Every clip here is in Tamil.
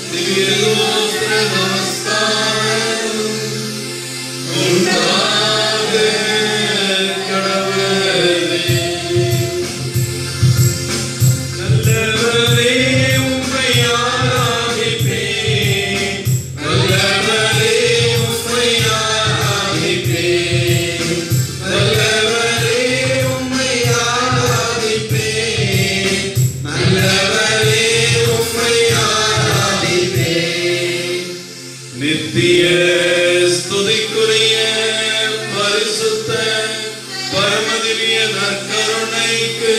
திவ்யதோத்திர நமஸ்காரம் உண்டாக கடவுளே. நல்லவரே உம்மை ஆராதிப்பேன். நல்லவரே உம்மை ஆராதிப்பேன். நல்லவரே உம்மை ஆராதிப்பேன். நல்லவரே உம்மை ஆராதிப்பேன். நித்திய ஸ்துதிக்குரிய பரிசுத்த பரமதிவிய நற்கருணைக்கு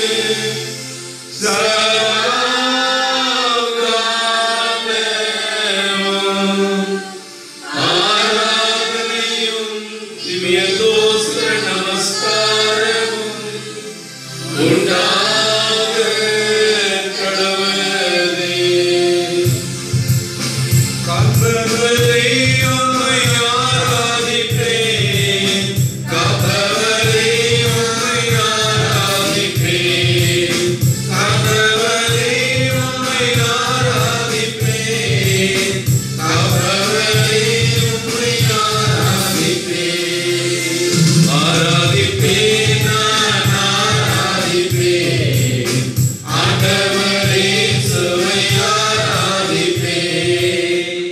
சகாலமும் ஆராதனையும் திவ்ய தோஸ்திர நமஸ்காரமும் உண்டாக கடவுளே காப்பவரே உம்மை ஆராதிப்பேன் காப்பவரே உம்மை ஆராதிப்பேன் காப்பவரே உம்மை ஆராதிப்பேன் காப்பவரே உம்மை ஆராதிப்பேன் ஆராதிப்பேன் நான் ஆராதிப்பேன் ஆண்டவரே சுவை ஆராதிப்பேன்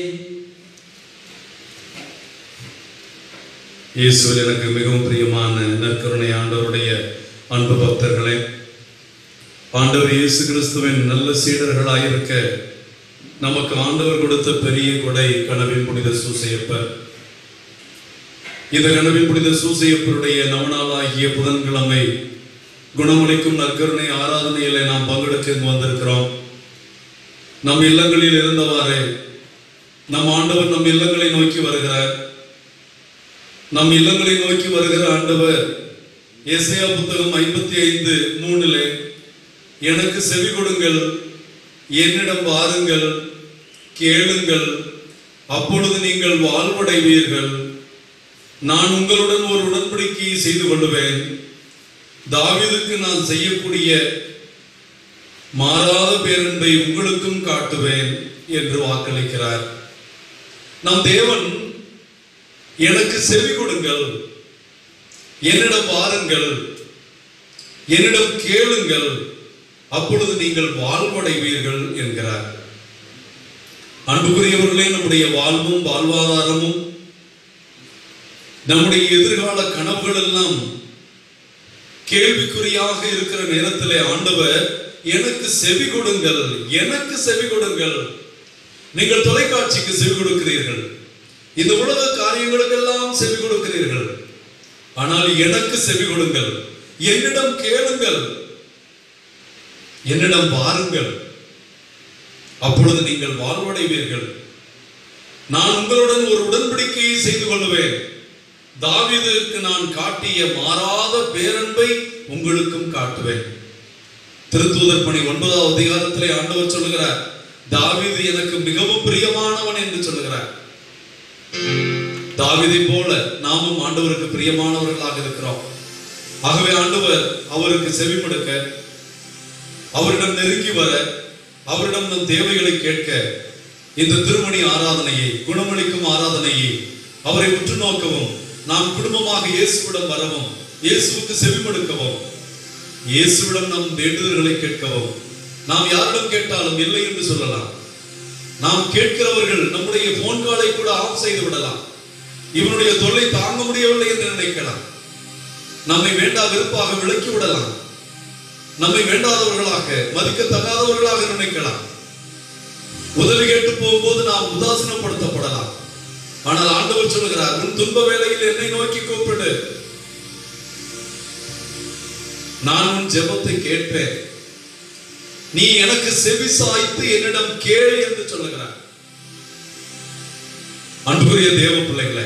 இயேசுவில் எனக்கு மிகவும் பிரியமான நற்கருணை ஆண்டவருடைய அன்பு பக்தர்களே ஆண்டவர் இயேசு கிறிஸ்துவின் நல்ல சீடர்களாயிருக்க நமக்கு ஆண்டவர் கொடுத்த பெரிய கொடை கனவின் புனித சூசையப்பர் இந்த கனவின் புனித சூசையப்பருடைய நவநாளாகிய புதன்கிழமை குணமளிக்கும் நற்கருணை ஆராதனையிலே நாம் பங்கெடுக்க இங்கு வந்திருக்கிறோம் நம் இல்லங்களில் இருந்தவாறே நம் ஆண்டவர் நம் இல்லங்களை நோக்கி வருகிறார் நம் இல்லங்களை நோக்கி வருகிற ஆண்டவர் ஏசாயா புத்தகம் ஐம்பத்தி ஐந்து மூணிலே எனக்கு செவி கொடுங்கள் என்னிடம் வாருங்கள் கேளுங்கள் அப்பொழுது நீங்கள் வாழ்வடைவீர்கள் நான் உங்களுடன் ஒரு உடன்படிக்கையை செய்து கொள்ளுவேன் தாவீதுக்கு நான் செய்யக்கூடிய மாறாத பேரன்பை உங்களுக்கும் காட்டுவேன் என்று வாக்களிக்கிறார் நம் தேவன் எனக்கு செவி கொடுங்கள் என்னிடம் வாருங்கள் என்னிடம் கேளுங்கள் அப்பொழுது நீங்கள் வாழ்வடைவீர்கள் என்கிறார் அன்புக்குரியவர்களே நம்முடைய வாழ்வும் வாழ்வாதாரமும் நம்முடைய எதிர்கால கனவுகள் எல்லாம் கேள்விக்குறியாக இருக்கிற நேரத்திலே ஆண்டவர் எனக்கு செவி கொடுங்கள் எனக்கு செவி கொடுங்கள் நீங்கள் தொலைக்காட்சிக்கு செவி கொடுக்கிறீர்கள் இந்த உலக காரியங்களுக்கெல்லாம் செவி கொடுக்கிறீர்கள் ஆனால் எனக்கு செவி கொடுங்கள் என்னிடம் கேளுங்கள் என்னிடம் வாருங்கள் அப்பொழுது நீங்கள் வாழ்வடைவீர்கள் நான் உங்களுடன் ஒரு உடன்படிக்கையை செய்து கொள்ளுவேன் தாவீதுக்கு நான் காட்டிய மாறாத பேரன்பை உங்களுக்கும் காட்டுவேன் திருத்தூதர் பணி ஒன்பதாவது அதிகாரத்திலே ஆண்டவர் சொல்லுகிறார் தாவீது எனக்கு மிகவும் பிரியமானவன் என்று சொல்லுகிறார் தாவீதை போல நாமும் ஆண்டவருக்கு பிரியமானவர்களாக இருக்கிறோம் ஆகவே ஆண்டவர் அவருக்கு செவிமடுக்க அவரிடம் நெருங்கி வர அவரிடம் நம் தேவைகளை கேட்க இந்த திருமணி ஆராதனையை குணமளிக்கும் ஆராதனையை அவரை உற்று நோக்கவும் நாம் குடும்பமாக இயேசுவிடம் வரவும் இயேசுவுக்கு செவிமடுக்கவும் இயேசுவிடம் நம் வேண்டுதல்களை கேட்கவும் நாம் யாரிடம் கேட்டாலும் இல்லை என்று சொல்லலாம் நாம் கேட்கிறவர்கள் நம்முடைய போன் காலை கூட ஆஃப் செய்து விடலாம் இவனுடைய தொல்லை தாங்க முடியவில்லை என்று நினைக்கலாம் நம்மை வேண்டா வெறுப்பாக விலக்கி விடலாம் நம்மை வேண்டாதவர்களாக மதிக்கத்தகாதவர்களாக நினைக்கலாம் உதவி கேட்டு போகும்போது நாம் உதாசீனப்படுத்தப்படலாம் ஆனால் ஆண்டவர் சொல்லுகிறார் உன் துன்ப வேளையில் என்னை நோக்கி கூப்பிடு நான் உன் ஜெபத்தை கேட்பேன் நீ எனக்கு செவி சாய்த்து என்னிடம் கேள் என்று சொல்லுகிறார் அன்புக்குரிய தேவ பிள்ளைகளே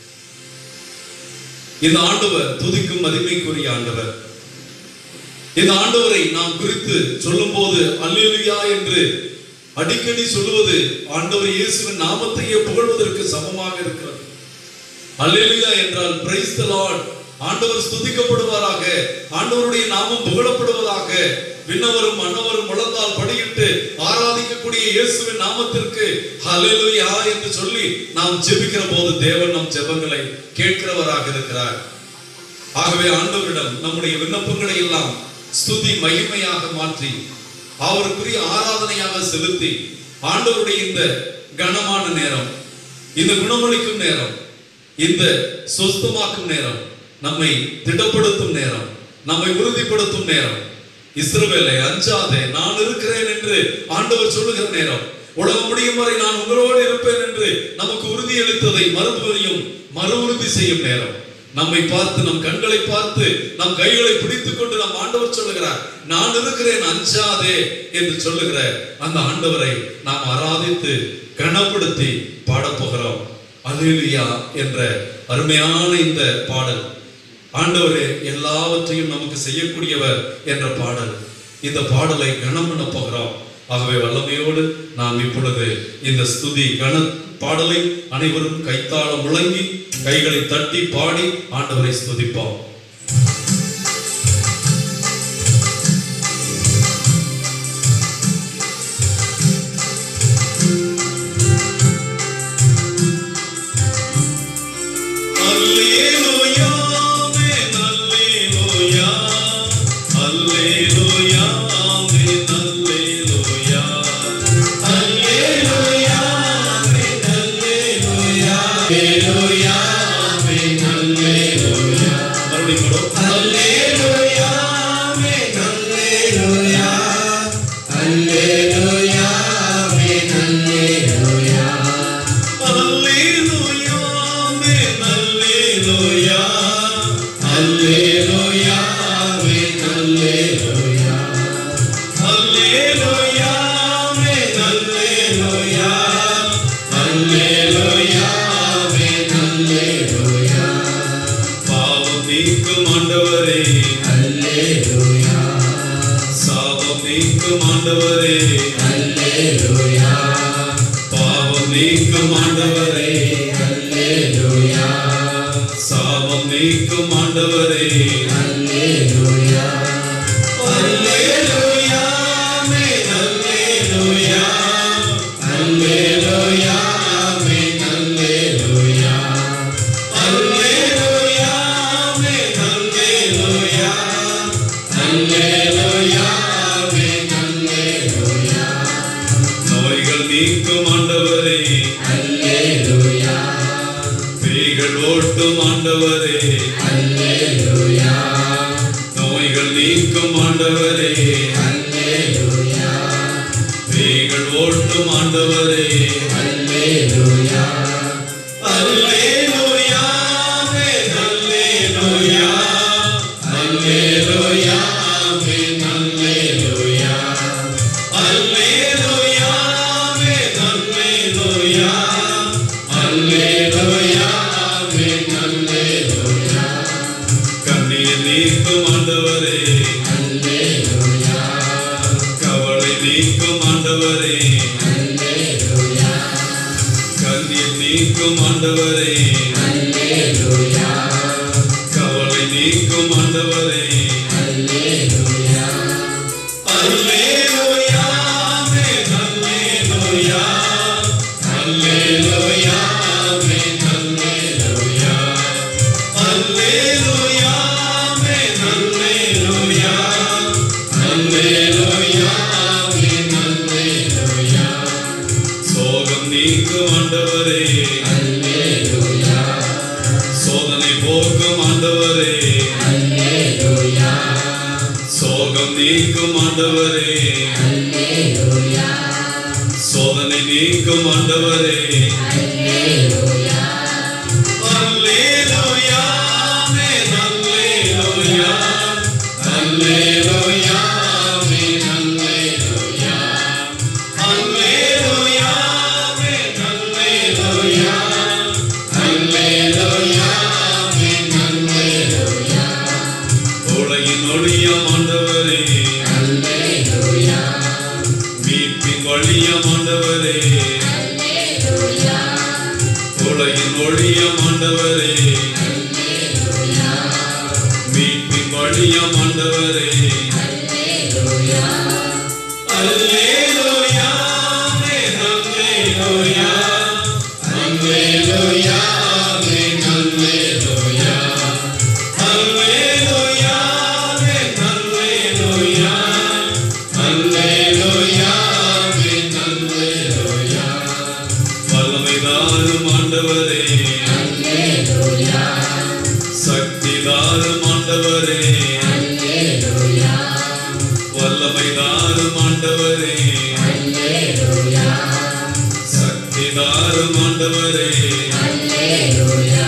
இந்த ஆண்டவர் துதிக்கும் மதிமைக்குரிய ஆண்டவர் இந்த ஆண்டவரை நாம் குறித்து சொல்லும்போது அல்லேலுயா என்று அடிக்கடி சொல்லுவது ஆண்டவர் இயேசுவின் நாமத்தையே புகழ்வதற்கு சமமாக இருக்கிறது அல்லேலுயா என்றால் பிரைஸ் தி லார்ட் ஆண்டவர் ஸ்துதிக்கப்படுவாராக ஆண்டவருடைய நாமம் புகழப்படுவதாக விண்ணவரும் மன்னவரும் முழந்தால் படியிட்டு ஆராதிக்கக்கூடிய இயேசுவின் நாமத்திற்கு ஹalleluya என்று சொல்லி நாம் ஜெபிக்கிற போது தேவன் நம் ஜெபங்களை கேட்கிறவராக இருக்கிறார் ஆகவே ஆண்டவரிடம் நம்முடைய விண்ணப்பங்களை எல்லாம் ஸ்துதி மகிமையாக மாற்றி அவருக்குரிய ஆராதனையாக செலுத்தி ஆண்டவருடைய இந்த கனமான நேரம் இந்த குணமளிக்கும் நேரம் இந்த சொஸ்தமாக்கும் நேரம் நம்மை திடப்படுத்தும் நேரம் நம்மை உறுதிப்படுத்தும் நேரம் இஸ்ரவேலை அஞ்சாதே நான் இருக்கிறேன் என்று ஆண்டவர் சொல்லுகிற நேரம் உலகம் முடியும் வரை நான் உங்களோடு இருப்பேன் என்று நமக்கு உறுதியளித்ததை மறுபடியும் மறு உறுதி செய்யும் நேரம் நம்மை பார்த்து நம் கண்களை பார்த்து நம் கைகளை பிடித்துக் கொண்டு நம் ஆண்டவர் சொல்லுகிறார் நான் இருக்கிறேன் அஞ்சாதே என்று சொல்லுகிற அந்த ஆண்டவரை நாம் ஆராதித்து கனப்படுத்தி பாடப் போகிறோம் அல்லேலூயா என்ற அருமையான இந்த பாடல் ஆண்டவரே எல்லாவற்றையும் நமக்கு செய்யக்கூடியவர் என்ற பாடல் இந்த பாடலை கனம் பண்ண போகிறோம் ஆகவே வல்லமையோடு நாம் இப்பொழுது இந்த ஸ்துதி கன பாடலை அனைவரும் கைத்தாளம் முழங்கி கைகளை தட்டி பாடி ஆண்டவரை ஸ்துதிப்போம் அல்லேலூயா ஆமென் அல்லேலூயா அல்லேலூயா ஆமென் அல்லேலூயா அல்லேலூயா ஆமென் அல்லேலூயா அல்லேலூயா ஆமென் அல்லேலூயா மறுபடியும் பாடுவோம். அல்லேலூயா ஆமென் அல்லேலூயா அல்லேலூயா ஆமென் அல்லேலூயா அல்லேலூயா ஆமென் அல்லேலூயா அல்லேலூயா ஆமென் அல்லேலூயா அல்லேலூயா ஆமென் அல்லேலூயா அல்லேலூயா ஆமென் அல்லேலூயா பாவம் நீக்கும் ஆண்டவரே அல்லேலூயா சாபம் நீக்கும் ஆண்டவரே அல்லேலூயா பாவம் நீக்கும் ஆண்டவரே அல்லேலூயா சாபம் நீக்கும் ஆண்டவரே அல்லேலூயா அல்லேலூயா ஆமென் அல்லேலூயா அல்லேலூயா ஆமென் அல்லேலூயா அல்லேலூயா ஆமென் அல்லேலூயா அல்லேலூயா ஆமென் அல்லேலூயா நோய்கள் நீக்கும் ஆண்டவரே அல்லேலூயா பேய்கள் ஓட்டும் ஆண்டவரே அல்லேலூயா நோய்கள் நீக்கும் ஆண்டவரே அல்லேலூயா பேய்கள் ஓட்டும் ஆண்டவரே அல்லேலூயா அல்லேலூயா ஆமென் அல்லேலூயா அல்லேலூயா ஆமென் அல்லேலூயா அல்லேலூயா ஆமென் அல்லேலூயா அல்லேலூயா ஆமென் அல்லேலூயா கண்ணீர் நீக்கும் ஆண்டவரே அல்லேலூயா கவலை நீக்கும் ஆண்டவரே அல்லேலூயா கண்ணீர் நீக்கும் ஆண்டவரே அல்லேலூயா கவலை நீக்கும் ஆண்டவரே அல்லேலூயா அல்லேலூயா ஆமென் அல்லேலூயா அல்லேலூயா ஆமென் அல்லேலூயா அல்லேலூயா ஆமென் அல்லேலூயா அல்லேலூயா ஆமென் அல்லேலூயா சோகம் நீக்கும் ஆண்டவரே அல்லேலூயா சோதனை போக்கும் ஆண்டவரே அல்லேலூயா சோகம் நீக்கும் ஆண்டவரே அல்லேலூயா சோதனை நீக்கும் ஆண்டவரே அல்லேலூயா அல்லேலூயா ஆமென் அல்லேலூயா அல்லேலூயா ஆமென் அல்லேலூயா அல்லேலூயா ஆமென் அல்லேலூயா அல்லேலூயா ஆமென் அல்லேலூயா உலகின் ஒளியம் ஆண்டவரே அல்லேலூயா மீட்பின் வழியம் ஆண்டவரே அல்லேலூயா உலகின் ஒளியம் ஆண்டவரே அல்லேலூயா மீட்பின் வழியம் ஆண்டவரே அல்லேலூயா அல்லேலூயா ஆமென் அல்லேலூயா அல்லேலூயா ஆமென் அல்லேலூயா அல்லேலூயா ஆமென் அல்லேலூயா அல்லேலூயா ஆமென் அல்லேலூயா வல்லமைதாரும் ஆண்டவரே அல்லேலூயா சக்திதாரும் ஆண்டவரே அல்லேலூயா வல்லமைதாரும் ஆண்டவரே அல்லேலூயா சக்திதாரும் ஆண்டவரே அல்லேலூயா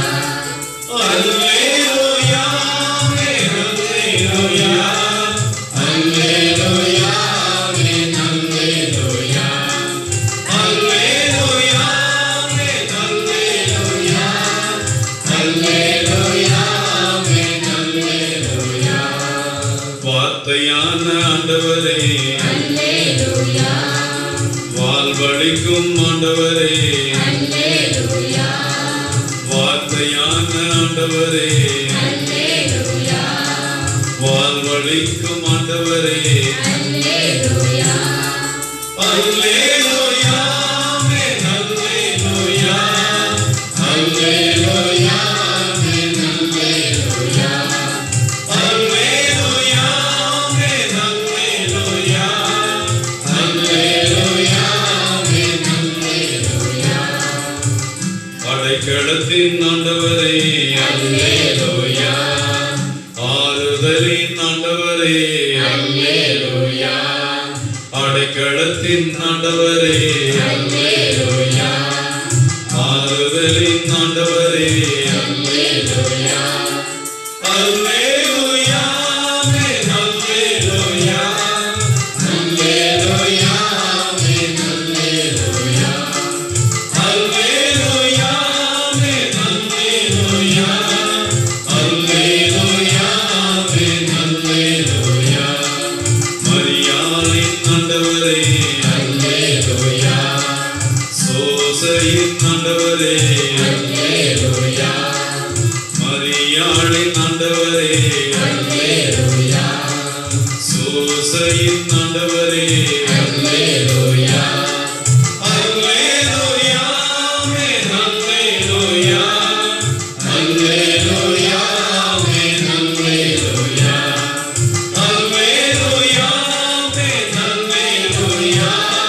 அல்லேலூயா ஆமென் அல்லேலூயா அல்லேலூயா ஆமென் அல்லேலூயா அல்லேலூயா ஆமென் அல்லேலூயா அல்லேலூயா ஆமென் அல்லேலூயா வார்த்தையான ஆண்டவரே அல்லேலூயா வாழ்வழிக்கும் ஆண்டவரே அல்லேலூயா வார்த்தையான ஆண்டவரே அல்லேலூயா வாழ்வழிக்கும் ஆண்டவரே அல்லேலூயா அல்லேலூயா ஆமென் அல்லேலூயா அல்லேலூயா ஆமென் அல்லேலூயா அல்லேலூயா ஆமென் அல்லேலூயா அல்லேலூயா ஆமென் அல்லேலூயா அடைக்கலத்தின் ஆண்டவரே அல்லேலூயா ஆறுதலின் ஆண்டவரே அல்லேலூயா அடைக்கலத்தின் ஆண்டவரே அல்லேலூயா ஆறுதலின் ஆண்டவரே அல்லேலூயா அல்லேலூயா ஆமென் அல்லேலூயா அல்லேலூயா ஆமென் அல்லேலூயா அல்லேலூயா ஆமென் அல்லேலூயா அல்லேலூயா ஆமென் அல்லேலூயா மரியாளின் ஆண்டவரே அல்லேலூயா சோசையின் ஆண்டவரே அல்லேலூயா மரியாளின் ஆண்டவரே அல்லேலூயா சோசையின் ஆண்டவரே அல்லேலூயா அல்லேலூயா ஆமென் அல்லேலூயா அல்லேலூயா ஆமென் அல்லேலூயா அல்லேலூயா ஆமென் அல்லேலூயா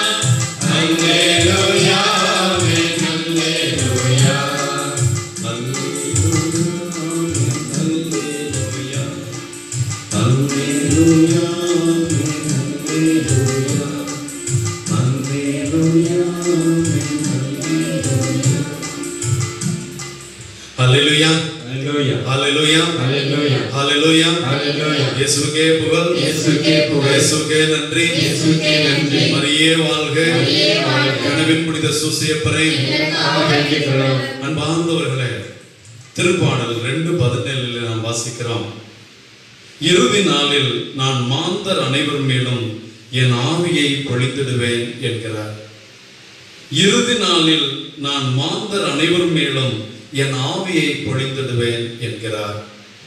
அல்லேலூயா ஆமென் அல்லேலூயா அல்லேலூயா ஆமென் அல்லேலூயா அல்லேலூயா ஆமென் அல்லேலூயா அல்லேலூயா அல்லேலூயா அல்லேலூயா அல்லேலூயா அல்லேலூயா அல்லேலூயா இயேசுவுக்கே புகழ் இயேசுவுக்கே புகழ். இயேசுவுக்கே நன்றி இயேசுவுக்கே நன்றி. மரியே வாழ்க மரியே வாழ்க. கனவின் புனித சூசியப்பரை இதற்காக வேண்டிக்கிறோம் அன்பார்ந்தவர்களே திருப்பாடல் ரெண்டு பதினேழில் நாம் வாசிக்கிறோம் இறுதி நாளில் நான் மாந்தர் அனைவர் மேலும் என் ஆவியை பொழித்திடுவேன் என்கிறார் இறுதி நாளில் நான் மாந்தர் அனைவர் மேலும் என் ஆவியை பொழிந்திடுவேன் என்கிறார்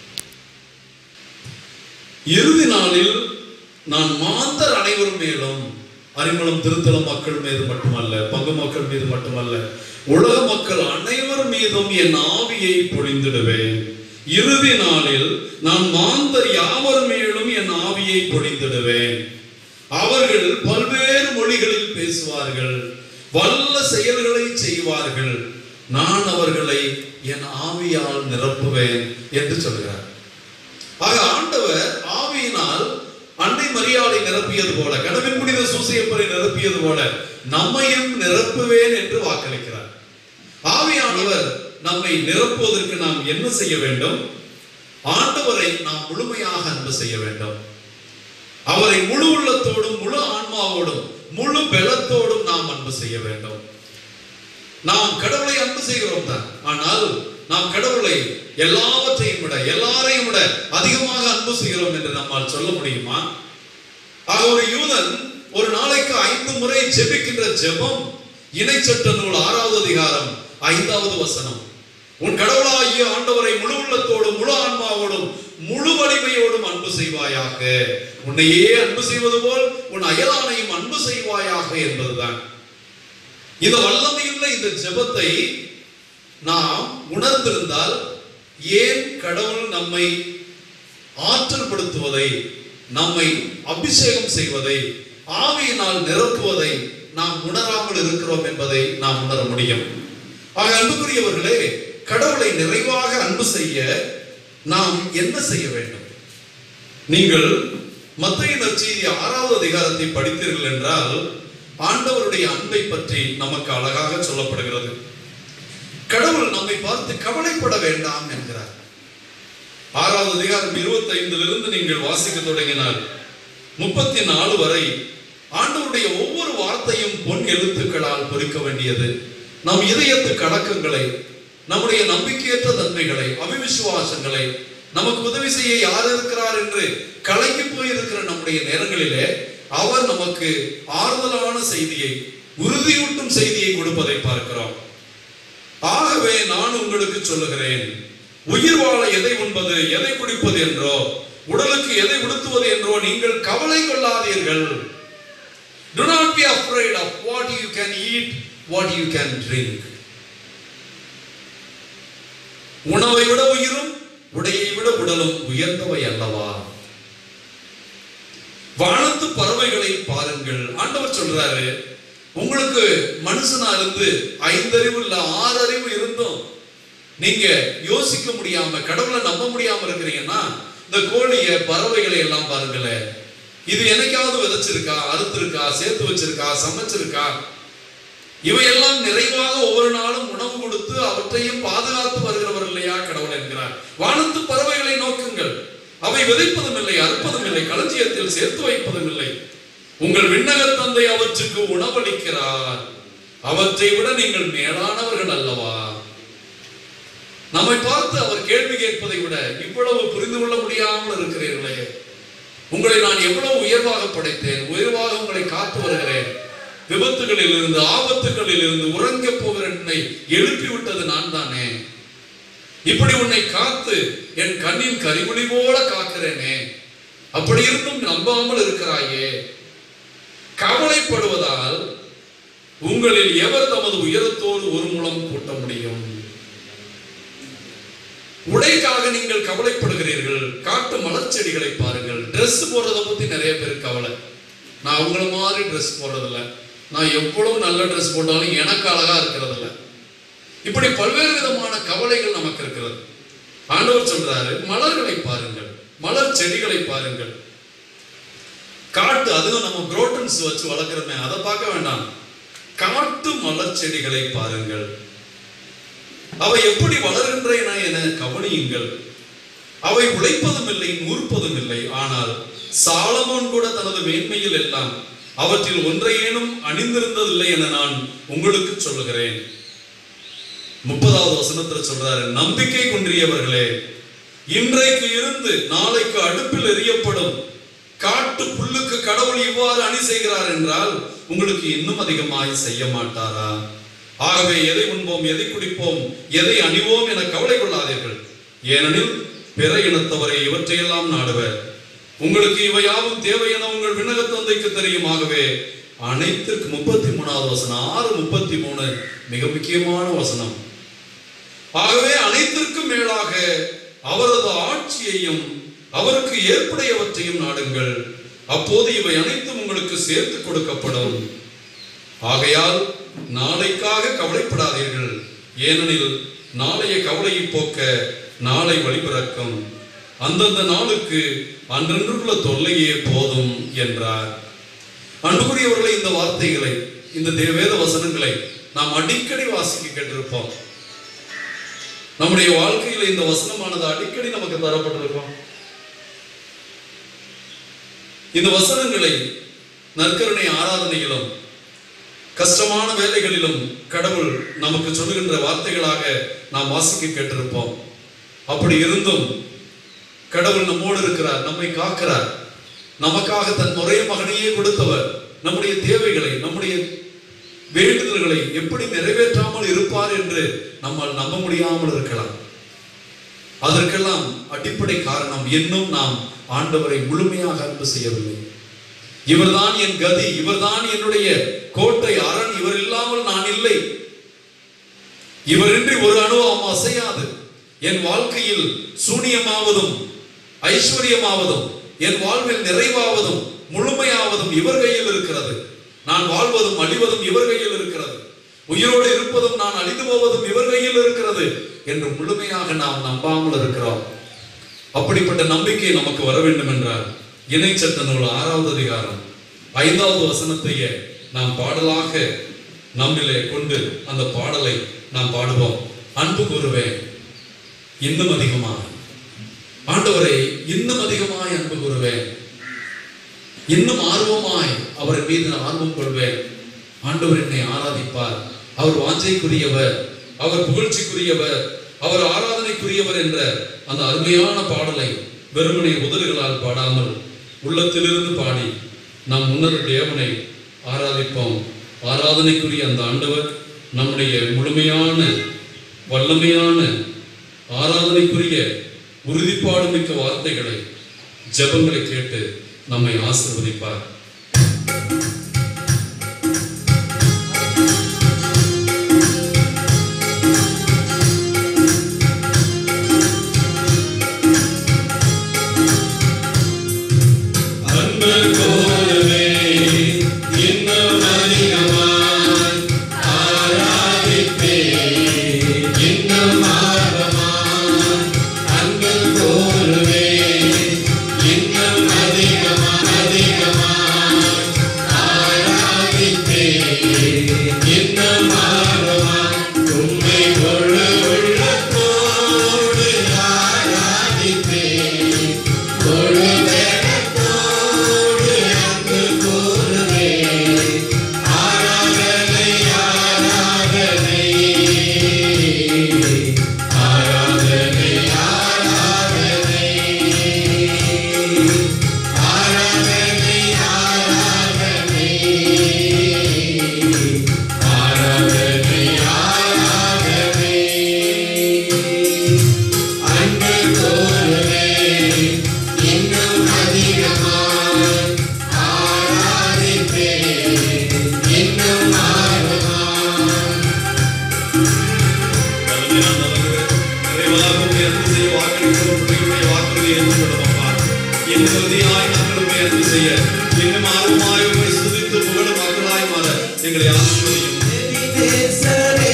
இறுதி நாளில் நான் மாந்தர் அனைவர் மேலும் அரிமளம் திருத்தலம் மக்கள் மீது மட்டுமல்ல பங்கு மக்கள் மீது மட்டுமல்ல உலக மக்கள் அனைவர் மீதும் என் ஆவியை பொழிந்திடுவேன் இறுதி நாளில் நான் மாந்தர் யாவர் மேலும் என் ஆவியை பொழிந்திடுவேன் அவர்கள் பல்வேறு மொழிகளில் பேசுவார்கள் வல்ல செயல்களை செய்வார்கள் நான் அவர்களை என் ஆவியால் நிரப்புவேன் என்று சொல்கிறார் ஆக ஆண்டவர் ஆவியினால் அன்னை மரியாதை நிரப்பியது போல கடவின் புனித சூசையப்பரை நிரப்பியது போல நம்மையும் நிரப்புவேன் என்று வாக்களிக்கிறார் ஆவியானவர் நம்மை நிரப்புவதற்கு நாம் என்ன செய்ய வேண்டும் ஆண்டவரை நாம் முழுமையாக அன்பு செய்ய வேண்டும் அவரை முழு உள்ளத்தோடும் முழு ஆன்மாவோடும் முழு பலத்தோடும் நாம் அன்பு செய்ய வேண்டும் நாம் கடவுளை அன்பு செய்கிறோம் தான் ஆனால் நாம் கடவுளை எல்லாவற்றையும் விட எல்லாரையும் விட அதிகமாக அன்பு செய்கிறோம் என்று நம்மால் சொல்ல முடியுமா ஆக ஒரு யூதன் ஒரு நாளைக்கு ஐந்து முறை ஜெபிக்கின்ற ஜெபம் இணைச்சட்ட நூல் ஆறாவது அதிகாரம் ஐந்தாவது வசனம் உன் கடவுளாகிய ஆண்டவரை முழு உள்ளத்தோடும் முழு ஆன்மாவோடும் முழு வலிமையோடும் அன்பு செய்வாயாக உன்னையே அன்பு செய்வது போல் உன் அயலானையும் அன்பு செய்வாயாக என்பதுதான் இந்த வல்லமையுள்ள இந்த ஜெபத்தை நாம் உணர்ந்திருந்தால் ஏன் கடவுள் நம்மை ஆற்றல் படுத்துவதை நம்மை அபிஷேகம் செய்வதை ஆவியினால் நிரப்புவதை நாம் உணராமல் இருக்கிறோம் என்பதை நாம் உணர முடியும் ஆக அன்புக்குரியவர்களே கடவுளை நிறைவாக அன்பு செய்ய நாம் என்ன செய்ய வேண்டும் நீங்கள் மத்திய நற்செய்தி ஆறாவது அதிகாரத்தை படித்தீர்கள் என்றால் ஆண்டவருடைய அன்பை பற்றி நமக்கு அழகாக சொல்லப்படுகிறது கடவுள் நம்மை பார்த்து கவலைப்பட வேண்டாம் என்கிறார் ஆறாவது அதிகாரம் இருபத்தி ஐந்திலிருந்து நீங்கள் வாசிக்க தொடங்கினால் முப்பத்தி நாலு வரை ஆண்டவருடைய ஒவ்வொரு வார்த்தையும் பொன் எழுத்துக்களால் பொறிக்க வேண்டியது நம் இதயத்து கணக்கங்களை நம்முடைய நம்பிக்கையற்ற தன்மைகளை அவிவிசுவாசங்களை நமக்கு உதவி செய்ய யார் இருக்கிறார் என்று கலங்கி போயிருக்கிற நம்முடைய நேரங்களிலே அவர் நமக்கு ஆறுதலான செய்தியை உறுதியூட்டும் செய்தியை கொடுப்பதை பார்க்கிறோம் ஆகவே நான் உங்களுக்கு சொல்லுகிறேன் உயிர் வாழ எதை உண்பது எதை குடிப்பது என்றோ உடலுக்கு எதை உடுத்துவது என்றோ நீங்கள் கவலை கொள்ளாதீர்கள் do not be afraid of what you can eat what you can drink உணவை விட உயிரும் உடையை விட உடலும் உயர்ந்தவை அல்லவா வானத்து பறவைகளை பாருங்கள் ஆண்டவர் சொல்றாரு உங்களுக்கு மனுஷனா இருந்து ஐந்தறிவு இல்ல ஆறு அறிவு இருந்தும் நீங்க யோசிக்க முடியாம கடவுளை நம்ப முடியாம இருக்கிறீங்கன்னா இந்த கோழிய பறவைகளை எல்லாம் பாருங்களேன் இது என்னைக்காவது விதைச்சிருக்கா அறுத்திருக்கா சேர்த்து வச்சிருக்கா சமைச்சிருக்கா இவையெல்லாம் நிறைவாக ஒவ்வொரு நாளும் உணவு கொடுத்து அவற்றையும் பாதுகாத்து வருகிறவர் இல்லையா கடவுள் என்கிறார் வானத்து பறவைகளை நோக்குங்கள் அவை விதைப்பதும் இல்லை அறுப்பதும் இல்லை களஞ்சியத்தில் சேர்த்து வைப்பதும் இல்லை உங்கள் விண்ணக தந்தை அவற்றுக்கு உணவளிக்கிறார் அவற்றை விட நீங்கள் மேலானவர்கள் அல்லவா நம்மை பார்த்து அவர் கேள்வி கேட்பதை விட இவ்வளவு புரிந்து கொள்ள முடியாமல் இருக்கிறீர்களே உங்களை நான் எவ்வளவு உயர்வாக படைத்தேன் உயர்வாக உங்களை காத்து வருகிறேன் விபத்துகளில் இருந்து ஆபத்துகளில் இருந்து உறங்க போகிற என்னை எழுப்பி விட்டது நான் தானே இப்படி உன்னை காத்து என் கண்ணின் கரிமொழி போல காக்கிறேனே அப்படி இருந்தும் நம்பாமல் இருக்கிறாயே கவலைப்படுவதால் உங்களில் எவர் தமது உயரத்தோடு ஒரு மூலம் கூட்ட முடியும் உடைக்காக நீங்கள் கவலைப்படுகிறீர்கள் காட்டு மலர் செடிகளை பாருங்கள் Dress போடுறதை பத்தி நிறைய பேர் கவலை நான் அவங்கள மாதிரி Dress போடுறதில்ல நான் எவ்வளவு நல்ல Dress போட்டாலும் எனக்கு அழகா இருக்கிறதில்ல இப்படி பல்வேறு விதமான கவலைகள் நமக்கு இருக்கிறது ஆண்டவர் சொல்றாரு மலர்களை பாருங்கள் மலர் செடிகளை பாருங்கள் காட்டு அதுவும் நம்ம குரோட்டன்ஸ் வச்சு வளர்க்குறோமே அதை பார்க்க வேண்டாம் காட்டு மலர் செடிகளை பாருங்கள் அவை எப்படி வளர்கின்றன என கவனியுங்கள் அவை உழைப்பதும் இல்லை நூற்பதும் இல்லை ஆனால் சாலமோன் கூட தனது மேன்மையில் எல்லாம் அவற்றில் ஒன்றையேனும் அணிந்திருந்ததில்லை என நான் உங்களுக்கு சொல்லுகிறேன் முப்பதாவது வசனத்துல சொல்றாரு நம்பிக்கை குன்றியவர்களே இன்றைக்கு இருந்து நாளைக்கு அடுப்பில் எரியப்படும் காட்டு புல்லுக்கு கடவுள் இவ்வாறு அணி செய்கிறார் என்றால் உங்களுக்கு இன்னும் அதிகமாய் செய்ய மாட்டாரா ஆகவே எதை உண்போம் எதை குடிப்போம் எதை அணிவோம் என கவலை கொள்ளாதீர்கள் ஏனெனில் பிற இனத்தவரை இவற்றையெல்லாம் நாடுவர் உங்களுக்கு இவை யாவும் தேவை என உங்கள் விண்ணக தந்தைக்கு தெரியும் ஆகவே அனைத்திற்கு முப்பத்தி மூணாவது வசனம் ஆறு முப்பத்தி மூணு மிக முக்கியமான வசனம் ஆகவே அனைத்திற்கும் மேலாக அவரது ஆட்சியையும் அவருக்கு ஏற்புடையவற்றையும் நாடுங்கள் அப்போது இவை அனைத்தும் உங்களுக்கு சேர்த்து கொடுக்கப்படும் ஆகையால் நாளைக்காக கவலைப்படாதீர்கள் ஏனெனில் நாளைய கவலையை போக்க நாளை வழிபிறக்கும் அந்தந்த நாளுக்கு அன்றன்றுள்ள தொல்லையே போதும் என்றார் அன்புக்குரியவர்களை இந்த வார்த்தைகளை இந்த தே- வேத வசனங்களை நாம் அடிக்கடி வாசிக்க கேட்டிருப்போம் நம்முடைய வாழ்க்கையில இந்த வசனமானது அடிக்கடி நமக்கு தரப்பட்டிருக்கும் இந்த வசனங்களை நற்கருணை ஆராதனையிலும் கஷ்டமான வேலைகளிலும் கடவுள் நமக்கு சொல்லுகின்ற வார்த்தைகளாக நாம் வாசிக்க கேட்டிருப்போம் அப்படி இருந்தும் கடவுள் நம்மோடு இருக்கிறார் நம்மை காக்கிறார் நமக்காக தன் ஒரே மகனையே கொடுத்தவர் நம்முடைய தேவைகளை நம்முடைய வேண்டுதல்களை எப்படி நிறைவேற்றாமல் இருப்பார் என்று நம்மால் நம்ப முடியாமல் இருக்கலாம் அதற்கெல்லாம் அடிப்படை காரணம் இன்னும் நாம் ஆண்டவரை முழுமையாக அன்பு செய்யவில்லை இவர்தான் என் கதி இவர்தான் என்னுடைய கோட்டை அரண் இவர் இல்லாமல் நான் இல்லை இவரின்றி ஒரு அணுவும் அசையாது என் வாழ்க்கையில் சூனியமாவதும் ஐஸ்வர்யமாவதும் என் வாழ்வில் நிறைவாவதும் முழுமையாவதும் இவர் கையில் இருக்கிறது நான் வாழ்வதும் அழிவதும் இவர் கையில் இருக்கிறது உயிரோடு இருப்பதும் நான் அழிந்து போவதும் இவர் கையில் இருக்கிறது என்று முழுமையாக நாம் நம்பாமல் இருக்கிறோம் அப்படிப்பட்ட நம்பிக்கை நமக்கு வர வேண்டும் என்றால் இணை சட்ட நூல் ஆறாவது அதிகாரம் ஐந்தாவது வசனத்தையே நாம் பாடலாக நம்மிலே கொண்டு அந்த பாடலை நாம் பாடுவோம் அன்பு கூறுவேன் இன்னும் அதிகமாக ஆண்டவரை இன்னும் அதிகமாய் அன்பு கூறுவேன் இன்னும் ஆர்வமாய் அவர் மீது நான் ஆர்வம் கொள்வேன் ஆண்டவர் என்னை ஆராதிப்பார் அவர் வாஞ்சைக்குரியவர் அவர் புகழ்ச்சிக்குரியவர் அவர் ஆராதனைக்குரியவர் என்ற அந்த அருமையான பாடலை வெறுமனை உதடுகளால் பாடாமல் உள்ளத்திலிருந்து பாடி நாம் முன்னர் தேவனை ஆராதிப்போம் ஆராதனைக்குரிய அந்த ஆண்டவர் நம்முடைய முழுமையான வல்லமையான ஆராதனைக்குரிய உறுதிப்பாடு மிக்க வார்த்தைகளை ஜெபங்களை கேட்டு நம்மை ஆசீர்வதிப்பார் அன்பு கோலமே இன்னும் அதிகமாய் ஆராதிப்பே இன்னும் ஆர்வமாய் அன்பு கோலமே இன்னும் அதிகமாய் அதிகமாய் ஆராதிப்பே இன்னும் ஆர்வமாய் உம்மை முழு உள்ளத்தோடு ஆராதிப்பே முழு வேகத்தோடு அன்பு கூறுவே ஆராதனை ஆராதனை ஆராதனை ஆராதனை ஆராதனை ஆராதனை ஆராதனை ஆராதனை அன்பு கோருவே இன்னும் அதிகமாய் ஆராதிப்பே இன்னும் ஆர்வமாய் நிறைவாக உம்மை அன்பு செய்ய வாக்களிக்கிறோம் உம்முடைய வாக்குறுதியை ஏற்றுக்கொள்ளும் அப்பா. இன்னும் உறுதியாய் நாங்கள் உம்மை அன்பு செய்ய இன்னும் ஆர்வமாய் உம்மை ஸ்துதித்து புகழும் மக்களாய் மாற எங்களை ஆசீர்வதியும் எபினேசரே,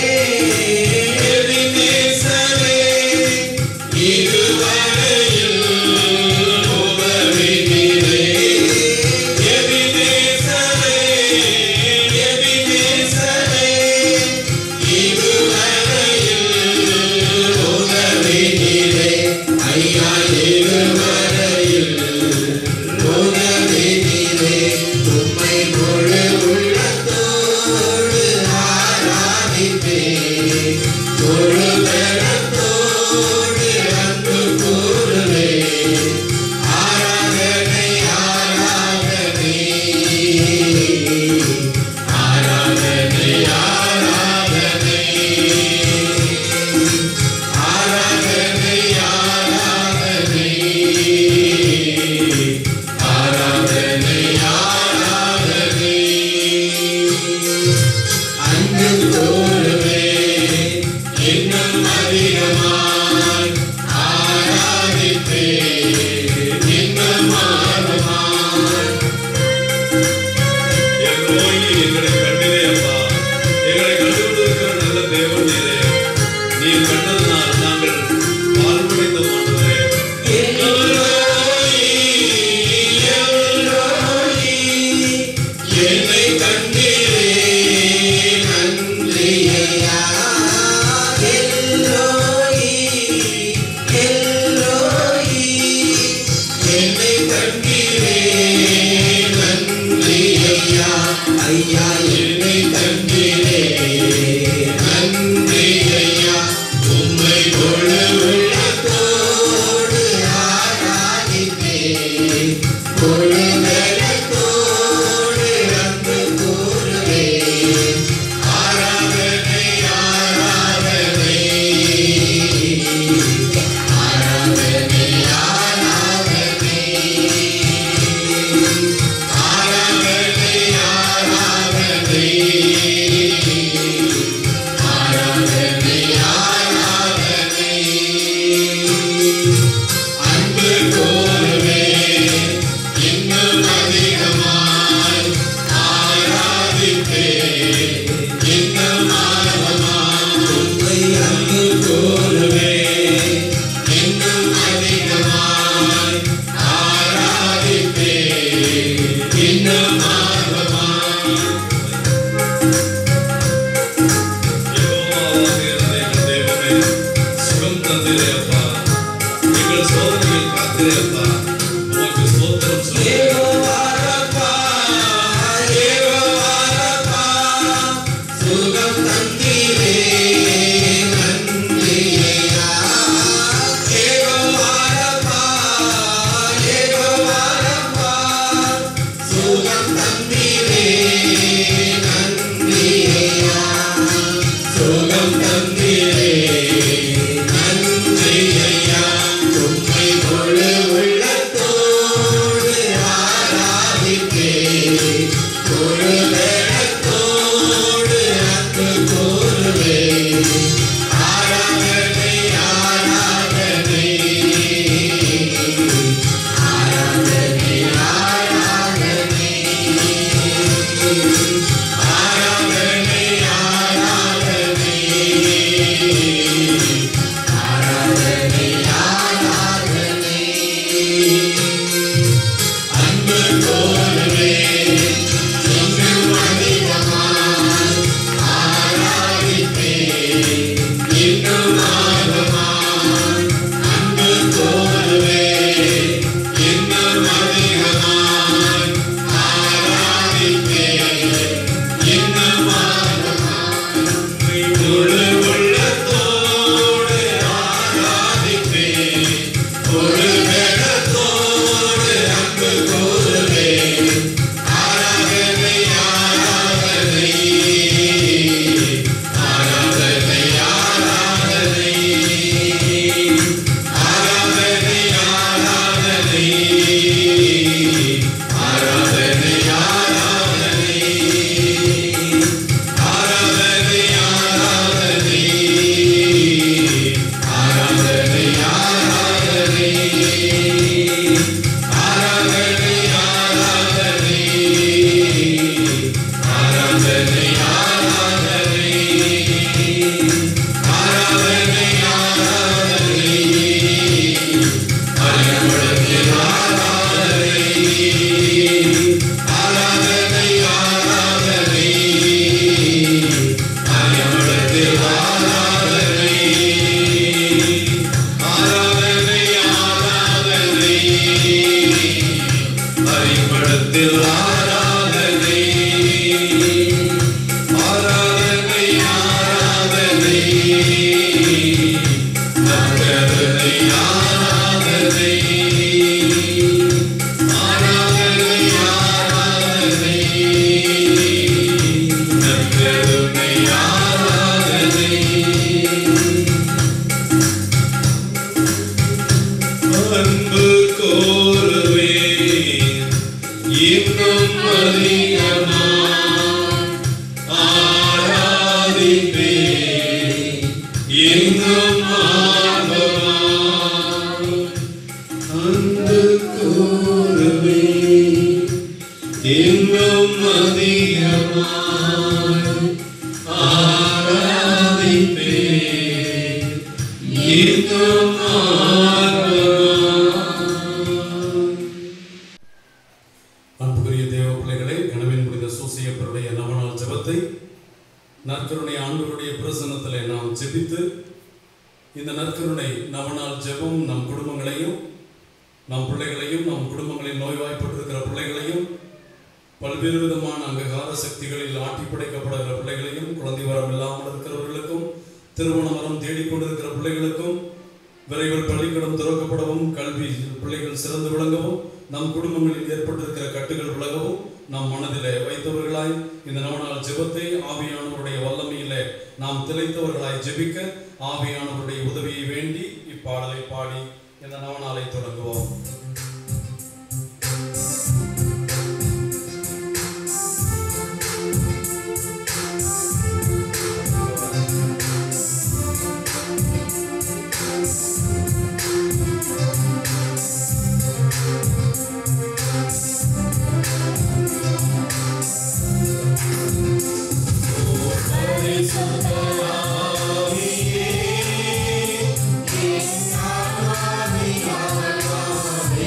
எபினேசரே, இதுவரையில் உதவினீரே. எபினேசரே, எபினேசரே, இதுவரையில் உதவினீரே. ஐயா, இதுவரையில் உதவினீரே. வரம் தந்தீரே நன்றி ஐயா உம்மை முழு உள்ளத்தோடு ஆராதிப்பே முழு வேடத்தோடு அன்பு கூறுவே ஆராதனை ஆராதனை ஆராதனை ஆராதனை ஆராதனை ஆராதனை ஆராதனை ஆராதனை அன்பு கோருவே இன்னும் அதிகமாய் ஆராதிப்பே இன்னும் ஆர்வமாய் அன்பு கோருவே இன்னும் அதிகமாய் ஆராதிப்பே இன்னும் ஆர்வமாய் முழு உள்ளத்தோடு ஆராதிப்பே முழு வேகத்தோடு அன்பு கூறுவே ஆராதனை ஆராதனை ஆராதனை ஆராதனை ஆராதனை ஆராதனை ஆராதனை ஆராதனை ஆராதனை ஆராதனை ஆராதனை ஆராதனை ஆராதனை ஆராதனை ஆராதனை ஆராதனை ஆராதனை ஆராதனை அறிவுடத்தில் ஆராதனை ஆராதனை ஆராதனை அறிவுடத்தில் ஆராதனை ஆராதனை ஆராதனை அறிவுடத்தில் ஆராதனை ஆராதனை ஆராதனை நற்கருணை ஆராதனை ஆராதனை ஆராதனை நற்கருணை ஆராதனை அன்பு கோருவே இன்னும் அதிகமா ஆராதிப்பே இன்னும் ஆர்வமா அன்பு கோருவே இன்னும் அதிகமா ஆராதிப்பே இன்னும் அன்புக்குரிய தேவ பிள்ளைகளே கனவின் புனித சூசியப்பருடைய நவநாள் ஜெபத்தை நற்கருணை ஆண்டவருடைய பிரசன்னத்திலே நாம் ஜெபித்து இந்த நற்கருணை நவநாள் ஜெபம் நம் குடும்பங்களையும் நம் பிள்ளைகளையும் நம் குடும்பங்களில் நோய்வாய்ப்பட்டிருக்கிற பிள்ளைகளையும் பல்வேறு விதமான அங்ககார சக்திகளில் ஆட்டி படைக்கப்படுகிற பிள்ளைகளையும் குழந்தை வரம் இல்லாமல் இருக்கிறவர்களுக்கும் திருமண வரம் தேடிக்கொண்டிருக்கிற பிள்ளைகளுக்கும் விரைவில் பள்ளிக்கூடம் திறக்கப்படவும் கல்வி பிள்ளைகள் சிறந்து விளங்கவும் நம் குடும்பங்களில் ஏற்பட்டிருக்கிற கட்டுகள் விலகவும் நம் மனதிலே வைத்தவர்களாய் இந்த நவநாள் ஜெபத்தை ஆவியானவருடைய வல்லமையிலே நாம் திளைத்தவர்களாய் ஜெபிக்க ஆவியானவருடைய உதவியை வேண்டி இப்பாடலை பாடி இந்த நவநாளை தொடங்குவோம் ஆராதனை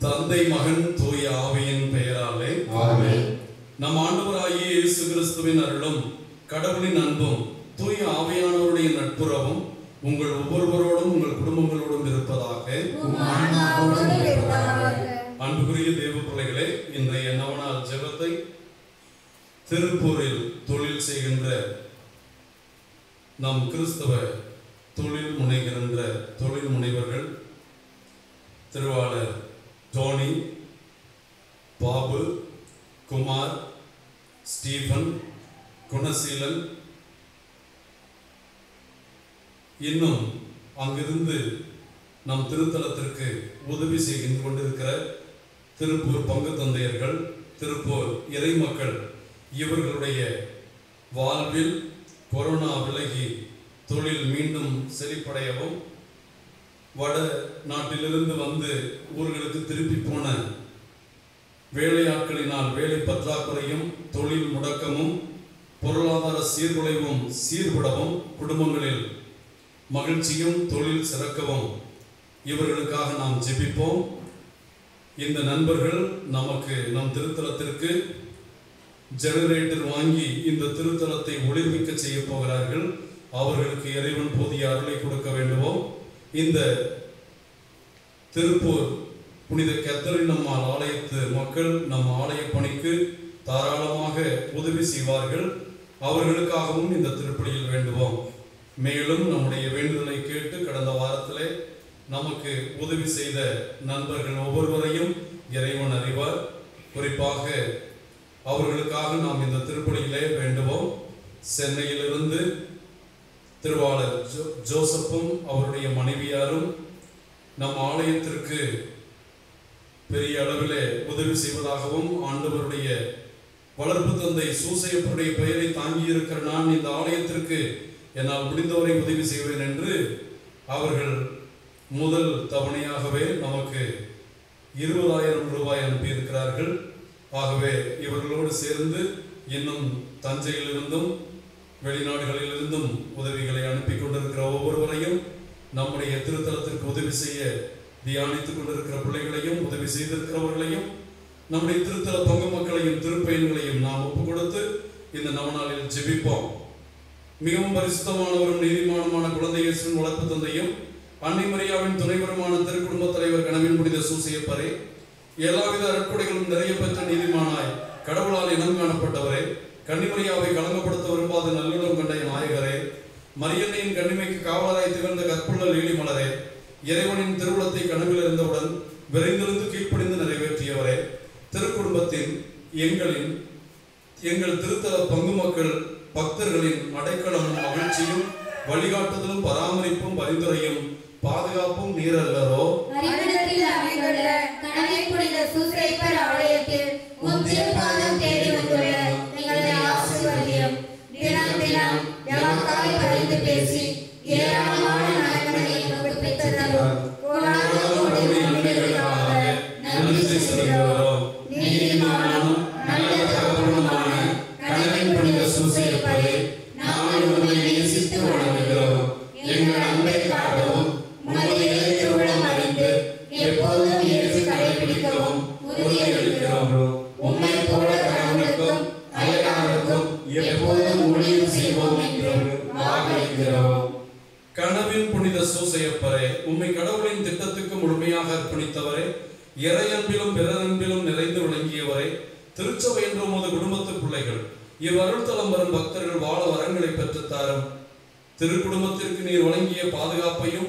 தந்தை மகன் தூய ஆவியின் பெயராலே ஆமென் நம் ஆண்டவராகிய இயேசு கிறிஸ்துவின் அருளும் கடவுளின் அன்பும் தூய ஆவியானவருடைய நட்புறவும் உங்கள் ஒவ்வொருவரோடும் உங்கள் குடும்பங்களோடும் இருப்பதாக அன்புக்குரிய தேவ பிள்ளைகளே இன்றைய நவநாள் ஜெபத்தை திருப்பூரில் தொழில் செய்கின்ற நம் கிறிஸ்தவ தொழில் முனைகின்ற தொழில் முனைவர்கள் திருவாளர் டோனி பாபு குமார் ஸ்டீபன் குணசீலன் இன்னும் அங்கிருந்து நம் திருத்தலத்திற்கு உதவி செய்து கொண்டிருக்கிற திருப்பூர் பங்கு தந்தையர்கள் திருப்பூர் இறைமக்கள் இவர்களுடைய வாழ்வில் கொரோனா விலகி தொழில் மீண்டும் செழிப்படையவும் வட நாட்டிலிருந்து வந்து ஊர்களுக்கு திருப்பி போன வேலையாட்களினால் வேலை பற்றாக்குறையும் தொழில் முடக்கமும் பொருளாதார சீர்குலைவும் சீர்படவும் குடும்பங்களில் மகிழ்ச்சியும் தொழில் சிறக்கவும் இவர்களுக்காக நாம் ஜெபிப்போம் இந்த நண்பர்கள் நமக்கு நம் திருத்தலத்திற்கு ஜெனரேட்டர் வாங்கி இந்த திருத்தலத்தை ஒளிர்மிக்க செய்ய போகிறார்கள் அவர்களுக்கு இறைவன் போதிய அருளை கொடுக்க வேண்டுவோம் இந்த திருப்பூர் புனித கத்தரின் நம்மால் ஆலயத்து மக்கள் நம் ஆலய பணிக்கு தாராளமாக உதவி செய்வார்கள் அவர்களுக்காகவும் இந்த திருப்பலியில் வேண்டுவோம் மேலும் நம்முடைய வேண்டுதலை கேட்டு கடந்த வாரத்திலே நமக்கு உதவி செய்த நண்பர்கள் ஒவ்வொருவரையும் இறைவன் அறிவார் குறிப்பாக அவர்களுக்காக நாம் இந்த திருப்பலியிலே வேண்டுவோம் சென்னையிலிருந்து திருவாளர் ஜோ ஜோசப்பும் அவருடைய மனைவியாரும் நம் ஆலயத்திற்கு பெரிய அளவிலே உதவி செய்வதாகவும் ஆண்டவருடைய வளர்ப்பு தந்தை சூசையப்பருடைய பெயரை தாங்கி இருக்கிற நான் இந்த ஆலயத்திற்கு என்னால் முடிந்தவரை உதவி செய்வேன் என்று அவர்கள் முதல் தவணையாகவே நமக்கு இருபதாயிரம் ரூபாய் அனுப்பியிருக்கிறார்கள் ஆகவே இவர்களோடு சேர்ந்து இன்னும் தஞ்சையிலிருந்தும் வெளிநாடுகளிலிருந்தும் உதவிகளை அனுப்பி கொண்டிருக்கிற ஒவ்வொருவரையும் நம்முடைய திருத்தலத்திற்கு உதவி செய்ய தியானித்துக் கொண்டிருக்கிற பிள்ளைகளையும் உதவி செய்திருக்கிறவர்களையும் நம்முடைய திருத்தல பங்கு மக்களையும் திருப்பயன்களையும் நாம் ஒப்புக் கொடுத்து இந்த நவநாளில் ஜெபிப்போம் மிகவும் பரிசுத்தமானவரும் நீதிமானுமான குழந்தை இயேசுவின் வளர்ப்பு தந்தையும் அன்னை மரியாவின் துணைவருமான திருக்குடும்ப தலைவர் கனவின் புனித சூசியப்பரே எல்லாவித அறக்குடைகளும் நிறைய பெற்ற நீதிமானாய் கடவுளால் இனம் காணப்பட்டவரே கன்னிமரியாவை களங்கப்படுத்த விரும்பாத நல்லுடம் கண்ட நாயகரே மரியன்னையின் கண்ணிமைக்கு காவலராய் திகழ்ந்த கற்புள்ள லீலி மலரே இறைவனின் திருவுளத்தை கனவில் இருந்தவுடன் விரைந்திருந்து கீழ்ப்படிந்து நிறைவேற்றியவரே திருக்குடும்பத்தின் எங்களின் எங்கள் திருத்தல பங்கு மக்கள் பக்தர்களின் அடைக்கலமும் மகிழ்ச்சியும் வழிகாட்டுதலும் பராமரிப்பும் பரிந்துரையும் பாதுகாப்பும் நீரல்லரோ அறிவிடத்தில் அமைந்துள்ள கனவை புனித சூசைப்பர் ஆலயத்தில் உம் திருப்பாதம் தேடி வந்துள்ள எங்களை ஆசீர்வதியும் தினம் தினம் எமக்காய் பரிந்து பேசி ஏராளமான நலன்களை எமக்கு பெற்றதரும் கோடான கோடி நன்மைகளுக்காக நன்றி செலுத்துகிறோம் நீதிமானும் நல்ல தகவலுமான கனவின் புனித சூசைப்பரே நாங்கள் உங்களை நேசித்து வணங்குகிறோம் எங்கள் அன்பை காட்டவும் உமது இறைத்திருவுளம் அறிந்து எப்போதும் ஏற்று கடைபிடிக்கவும் உறுதியளிக்கிறோம் உம்மை போல கடவுளுக்கும் அயலாருக்கும் எப்போதும் ஊழியம் செய்வோம் என்று வாக்களிக்கிறோம் கனவின் புனித சூசையப்பரே உம்மை கடவுளின் திட்டத்துக்கு முழுமையாக அர்ப்பணித்தவரே இறையன்பிலும் பிறரன்பிலும் நிறைந்து விளங்கியவரே திருச்சபை என்ற உமது குடும்பத்து பிள்ளைகள் இவ்வருள்தலம் வரும் பக்தர்கள் வாழ வரங்களை பெற்றுத் தாரும் திருக்குடும்பத்திற்கு நீர் வழங்கிய பாதுகாப்பையும்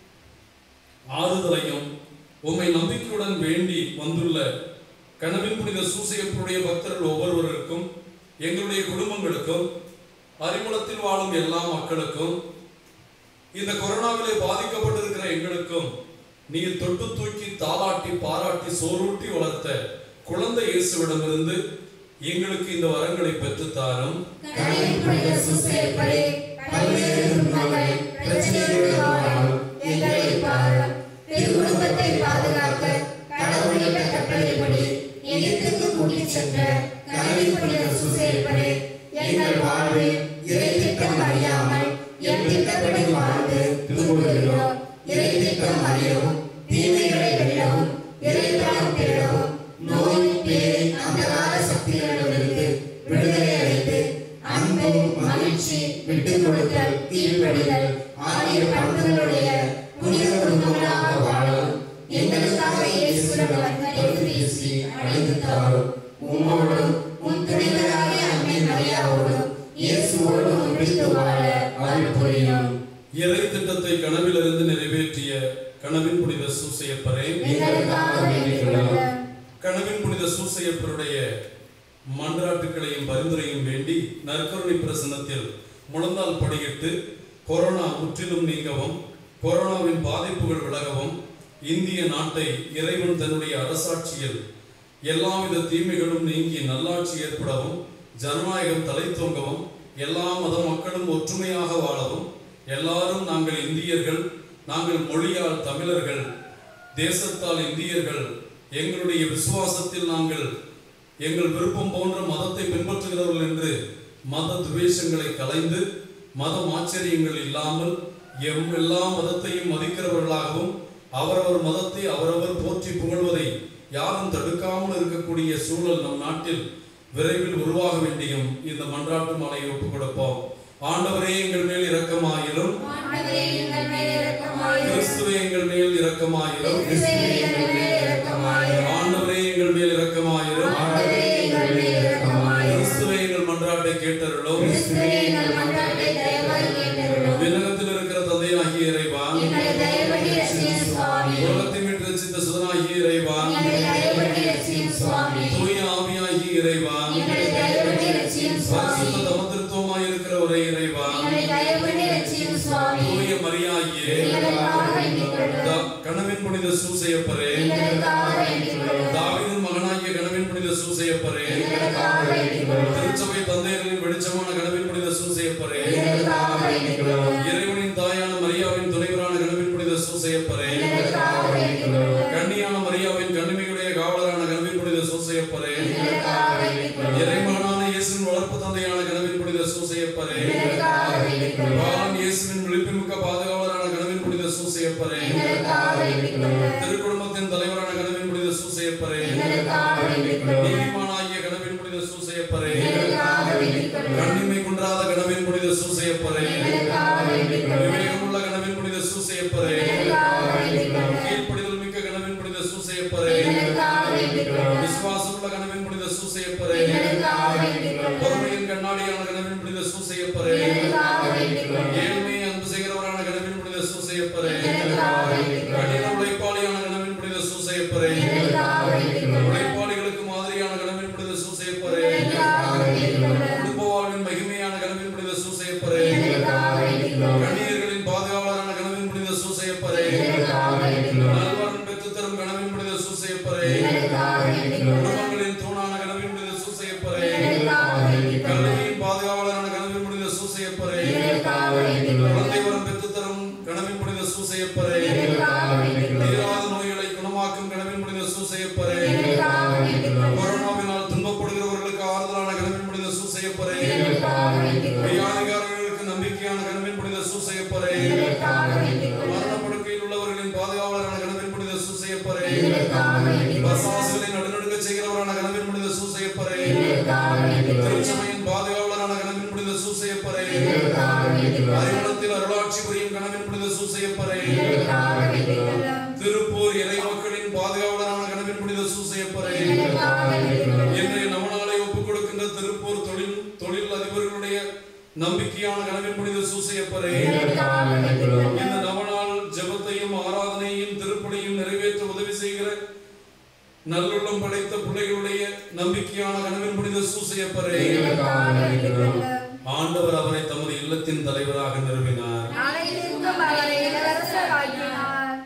ஆறுதலையும் உம்மை நம்பிக்கையுடன் வேண்டி வந்துள்ள கனவின் புனித சூசையப்பருடைய பக்தர்கள் ஒவ்வொருவருக்கும் எங்களுடைய குடும்பங்களுக்கும் அறிமுகத்தில் வாழும் எல்லா மக்களுக்கும் இந்த கொரோனாவிலே பாதிக்கப்பட்டிருக்கிற எங்களுக்கும் நீர் தொட்டு தூக்கி தாளாட்டி பாராட்டி சோறூட்டி வளர்த்த குழந்தை இயேசுவிடமிருந்து எங்களுக்கு இந்த வரங்களை பெற்றுத் தாரும் கனவின் புனித சூசைப்பரே பல்வேறு துன்பங்கள் பிரச்சனைகள் வாழும் எங்களை பாரும் திருக்குடும்பத்தை பாதுகாக்க கடவுளின் கட்டளைப்படி எகிப்துக்கு கூட்டிச் சென்ற கனவின் புனித சூசைப்பரே எங்கள் வாழ்வில் இறை திட்டம் அறியாமல் என் திட்டப்படி வாழ்ந்து துன்புறுகிறோம் இறை திட்டம் அறியவும் தீமைகளை வெல்லவும் இறைத்தனம் சுடர் கதிர் வீசி அணைந்து தாரும் உம்மோடும் உம் துணைவராகிய அன்னை மரியாவோடும் இயேசுவோடும் ஒன்றித்து வாழ அருள் புரியும் இறை திட்டத்தை கனவிலிருந்து நிறைவேற்றிய கனவின் புனித சூசையப்பரே எங்களுக்காக வேண்டிக் கொள்ளும் கனவின் புனித சூசையப்பருடைய மன்றாட்டுகளையும் பரிந்துரையும் வேண்டி நற்கருணை பிரசன்னத்தில் முழந்தால் படியிட்டு கொரோனா முற்றிலும் நீங்கவும் கொரோனாவின் பாதிப்புகள் விலகவும் இந்திய நாட்டை இறைவன் தன்னுடைய அரசாட்சியில் எல்லாவித தீமைகளும் நீங்கி நல்லாட்சி ஏற்படவும் ஜனநாயகம் தலைத்தோங்கவும் எல்லா மத மக்களும் ஒற்றுமையாக வாழவும் எல்லாரும் நாங்கள் இந்தியர்கள் நாங்கள் மொழியால் தமிழர்கள் தேசத்தால் இந்தியர்கள் எங்களுடைய விசுவாசத்தில் நாங்கள் எங்கள் விருப்பம் போன்ற மதத்தை பின்பற்றுகிறவர்கள் என்று மத துவேஷங்களை கலைந்து மதம் ஆச்சரியங்கள் இல்லாமல் எம் எல்லா மதத்தையும் மதிக்கிறவர்களாகவும் அவரவர் மதத்தை அவரவர் போற்றி புகழ்வதை யாரும் தடுக்காமல் இருக்கக்கூடிய சூழல் நம் நாட்டில் விரைவில் உருவாக வேண்டியும் இந்த மன்றாட்டு மாலையை ஒப்புக் கொடுப்போம் ஆண்டவரே எங்கள் மேல் இரக்கமாயிரும் ஆண்டவரே எங்கள் மேல் இரக்கமாயிரும் கிறிஸ்துவே எங்கள் மேல் இரக்கமாயிரும் கிறிஸ்துவே எங்கள் மேல் இரக்கமாயிரும் ஆண்டவரே எங்கள் மேல் இரக்கமாயிரும் ஆண்டவரே எங்கள் மேல் இரக்கமாயிரும் கிறிஸ்துவே எங்கள் மன்றாட்டை கேட்டருளும் கிறிஸ்துவே எங்கள் மன்றாட்டை தயவாய் கேட்டருளும் விண்ணகத்தில் இருக்கிற தந்தையாகிய இறைவா எங்களை தயவுபடி ரட்சியும் சுவாமி உலகத்தை மீட்டு ரசித்த சுதனாகிய இறைவா எங்களை தயவுபடி ரட்சியும் சுவாமி தூய ஆவியாகிய இறைவா எங்களை தயவுபடி ரட்சியும் சுவாமி பரிசுத்த தமத்திருத்துவமாய் இருக்கிற ஒரே இறைவா எங்களை தயவுபடி ரட்சியும் சுவாமி தூய மரியாகிய எங்களுக்காக வேண்டிக் கொள்ளும் த- கனவின் புனித சூசையப்பரே எங்களுக்காக வேண்டிக் கொள்ளும் தாவீதின் மகனாகிய கனவின் புனித சூசையப்பரே எங்களுக்காக வேண்டிக் கொள்ளும் திருச்சபை தந்தையர்களின் வெளிச்சமான கனவின் புனித சூசையப்பரே எங்களுக்காக வேண்டிக் கொள்ளும் இறைவனின் தாயான மரியாவின் துணைவரான கனவின் புனித சூசையப்பரே எங்களுக்காக வேண்டிக் கொள்ளும் கண்ணியான மரியாவின் கண்ணிமையுடைய காவலரான கனவின் புனித சூசையப்பரே எங்களுக்காக வேண்டிக் கொள்ளும் இறைமகனான இயேசுவின் வளர்ப்பு தந்தையான கனவின் புனித சூசையப்பரே எங்களுக்காக வேண்டிக் கொள்ளும் பாலன் இயேசுவின் விழிப்புமிக்க பாதுகாவலரான கனவின் புனித சூசையப்பரே எங்களுக்காக வேண்டிக் கொள்ளும் திருக்குடும்பத்தின் தலைவரான கனவின் புனித சூசையப்பரே எங்களுக்காக வேண்டிக் கொள்ளும் நீதிமானாகிய கனவின் புனித சூசையப்பரே எங்களுக்காக வேண்டிக் கொள்ளும் கண்ணிமை குன்றாத கனவின் புனித சூசையப்பரே எங்களுக்காக வேண்டிக் கொள்ளும் விவேகமுள்ள கனவின் புனித சூசையப்பரே எங்களுக்காக வேண்டிக் கொள்ளும் கீழ்ப்படிதல் மிக்க கனவின் புனித சூசையப்பரே எங்களுக்காக வேண்டிக் கொள்ளும் விசுவாசமுள்ள கனவின் புனித சூசையப்பரே எங்களுக்காக வேண்டிக் கொள்ளும் பொறுமையின் கண்ணாடியான கனவின் புனித சூசையப்பரே எங்களுக்காக வேண்டிக் கொள்ளும் ஏழ்மையை அன்பு செய்கிறவரான கனவின் புனித சூசையப்பரே எங்களுக்காக வேண்டிக் கொள்ளும் கடின உழைப்பாளியான கனவின் புனித சூசையப்பரே எங்களுக்காக வேண்டிக் கொள்ளும் உழைப்பாளிகளுக்கு மாதிரியான கனவின் புனித சூசையப்பரே எங்களுக்காக வேண்டிக் கொள்ளும் குடும்ப வாழ்வின் மகிமையான கனவின் புனித சூசையப்பரே எங்களுக்காக வேண்டிக் கொள்ளும் கண்ணீர்களின் பாதுகாவலரான கனவின் புனித சூசையப்பரே எங்களுக்காக வேண்டிக் கொள்ளும் நல்வரன் பெற்று தரும் கனவின் புனித சூசையப்பரே எங்களுக்காக வேண்டிக் கொள்ளும் குடும்பங்களின் தூணான கனவின் புனித சூசையப்பரே எங்களுக்காக வேண்டிக் கொள்ளும் கல்வியின் பாதுகாவலரான கனவின் புனித சூசையப்பரே எங்களுக்காக வேண்டிக் கொள்ளும் குழந்தை வரம் பெற்று தரும் கனவின் புனித சூசையப்பரே எங்களுக்காக வேண்டிக் கொள்ளும் தீராத நோய்களை குணமாக்கும் கனவின் புனித சூசையப்பரே எங்களுக்காக வேண்டிக் கொள்ளும் கொரோனாவினால் துன்பப்படுகிறவர்களுக்கு ஆறுதலான கனவின் புனித சூசையப்பரே எங்களுக்காக வேண்டிக் கொள்ளும் வியாதிகாரர்களுக்கு நம்பிக்கையான கனவின் புனித சூசையப்பரே எங்களுக்காக வேண்டிக் கொள்ளும் மரணப்படுக்கையில் உள்ளவர்களின் பாதுகாவலரான கனவின் புனித சூசையப்பரே எங்களுக்காக வேண்டிக் கொள்ளும் பசாசுகளை நடுநடுக்க செய்கிறவரான கனவின் புனித சூசையப்பரே எங்களுக்காக வேண்டிக் கொள்ளும் திருச்சபையின் பாதுகாவலரான கனவின் புனித சூசையப்பரே எங்களுக்காக வேண்டிக் கொள்ளும் அறிவுலத்தில் அருளாட்சி புரியும் கனவின் புனித சூசையப்பரே எங்களுக்காக வேண்டிக் கொள்ளும் திருப்பூர் இறை மக்களின் பாதுகாவலரான கனவின் புனித சூசையப்பரே எங்களுக்காக வேண்டிக் கொள்ளும் இன்றைய நவநாளை ஒப்புக் கொடுக்கின்ற திருப்பூர் தொழில் தொழில் அதிபர்களுடைய நம்பிக்கையான கனவின் புனித சூசையப்பரே எங்களுக்காக வேண்டிக் கொள்ளும் இந்த நவநாள் ஜெபத்தையும் ஆராதனையும் திருப்பணியும் நிறைவேற்ற உதவி செய்கிற நல்லுள்ளம் படைத்த பிள்ளைகளுடைய நம்பிக்கையான கனவின் புனித சூசையப்பரே எங்களுக்காக வேண்டிக் கொள்ளும் ஆண்டவர் அவரை தமது இல்லத்தின் தலைவராக நிறுவினார் அனைத்திற்கும் அவரை இளவரசராக்கினார்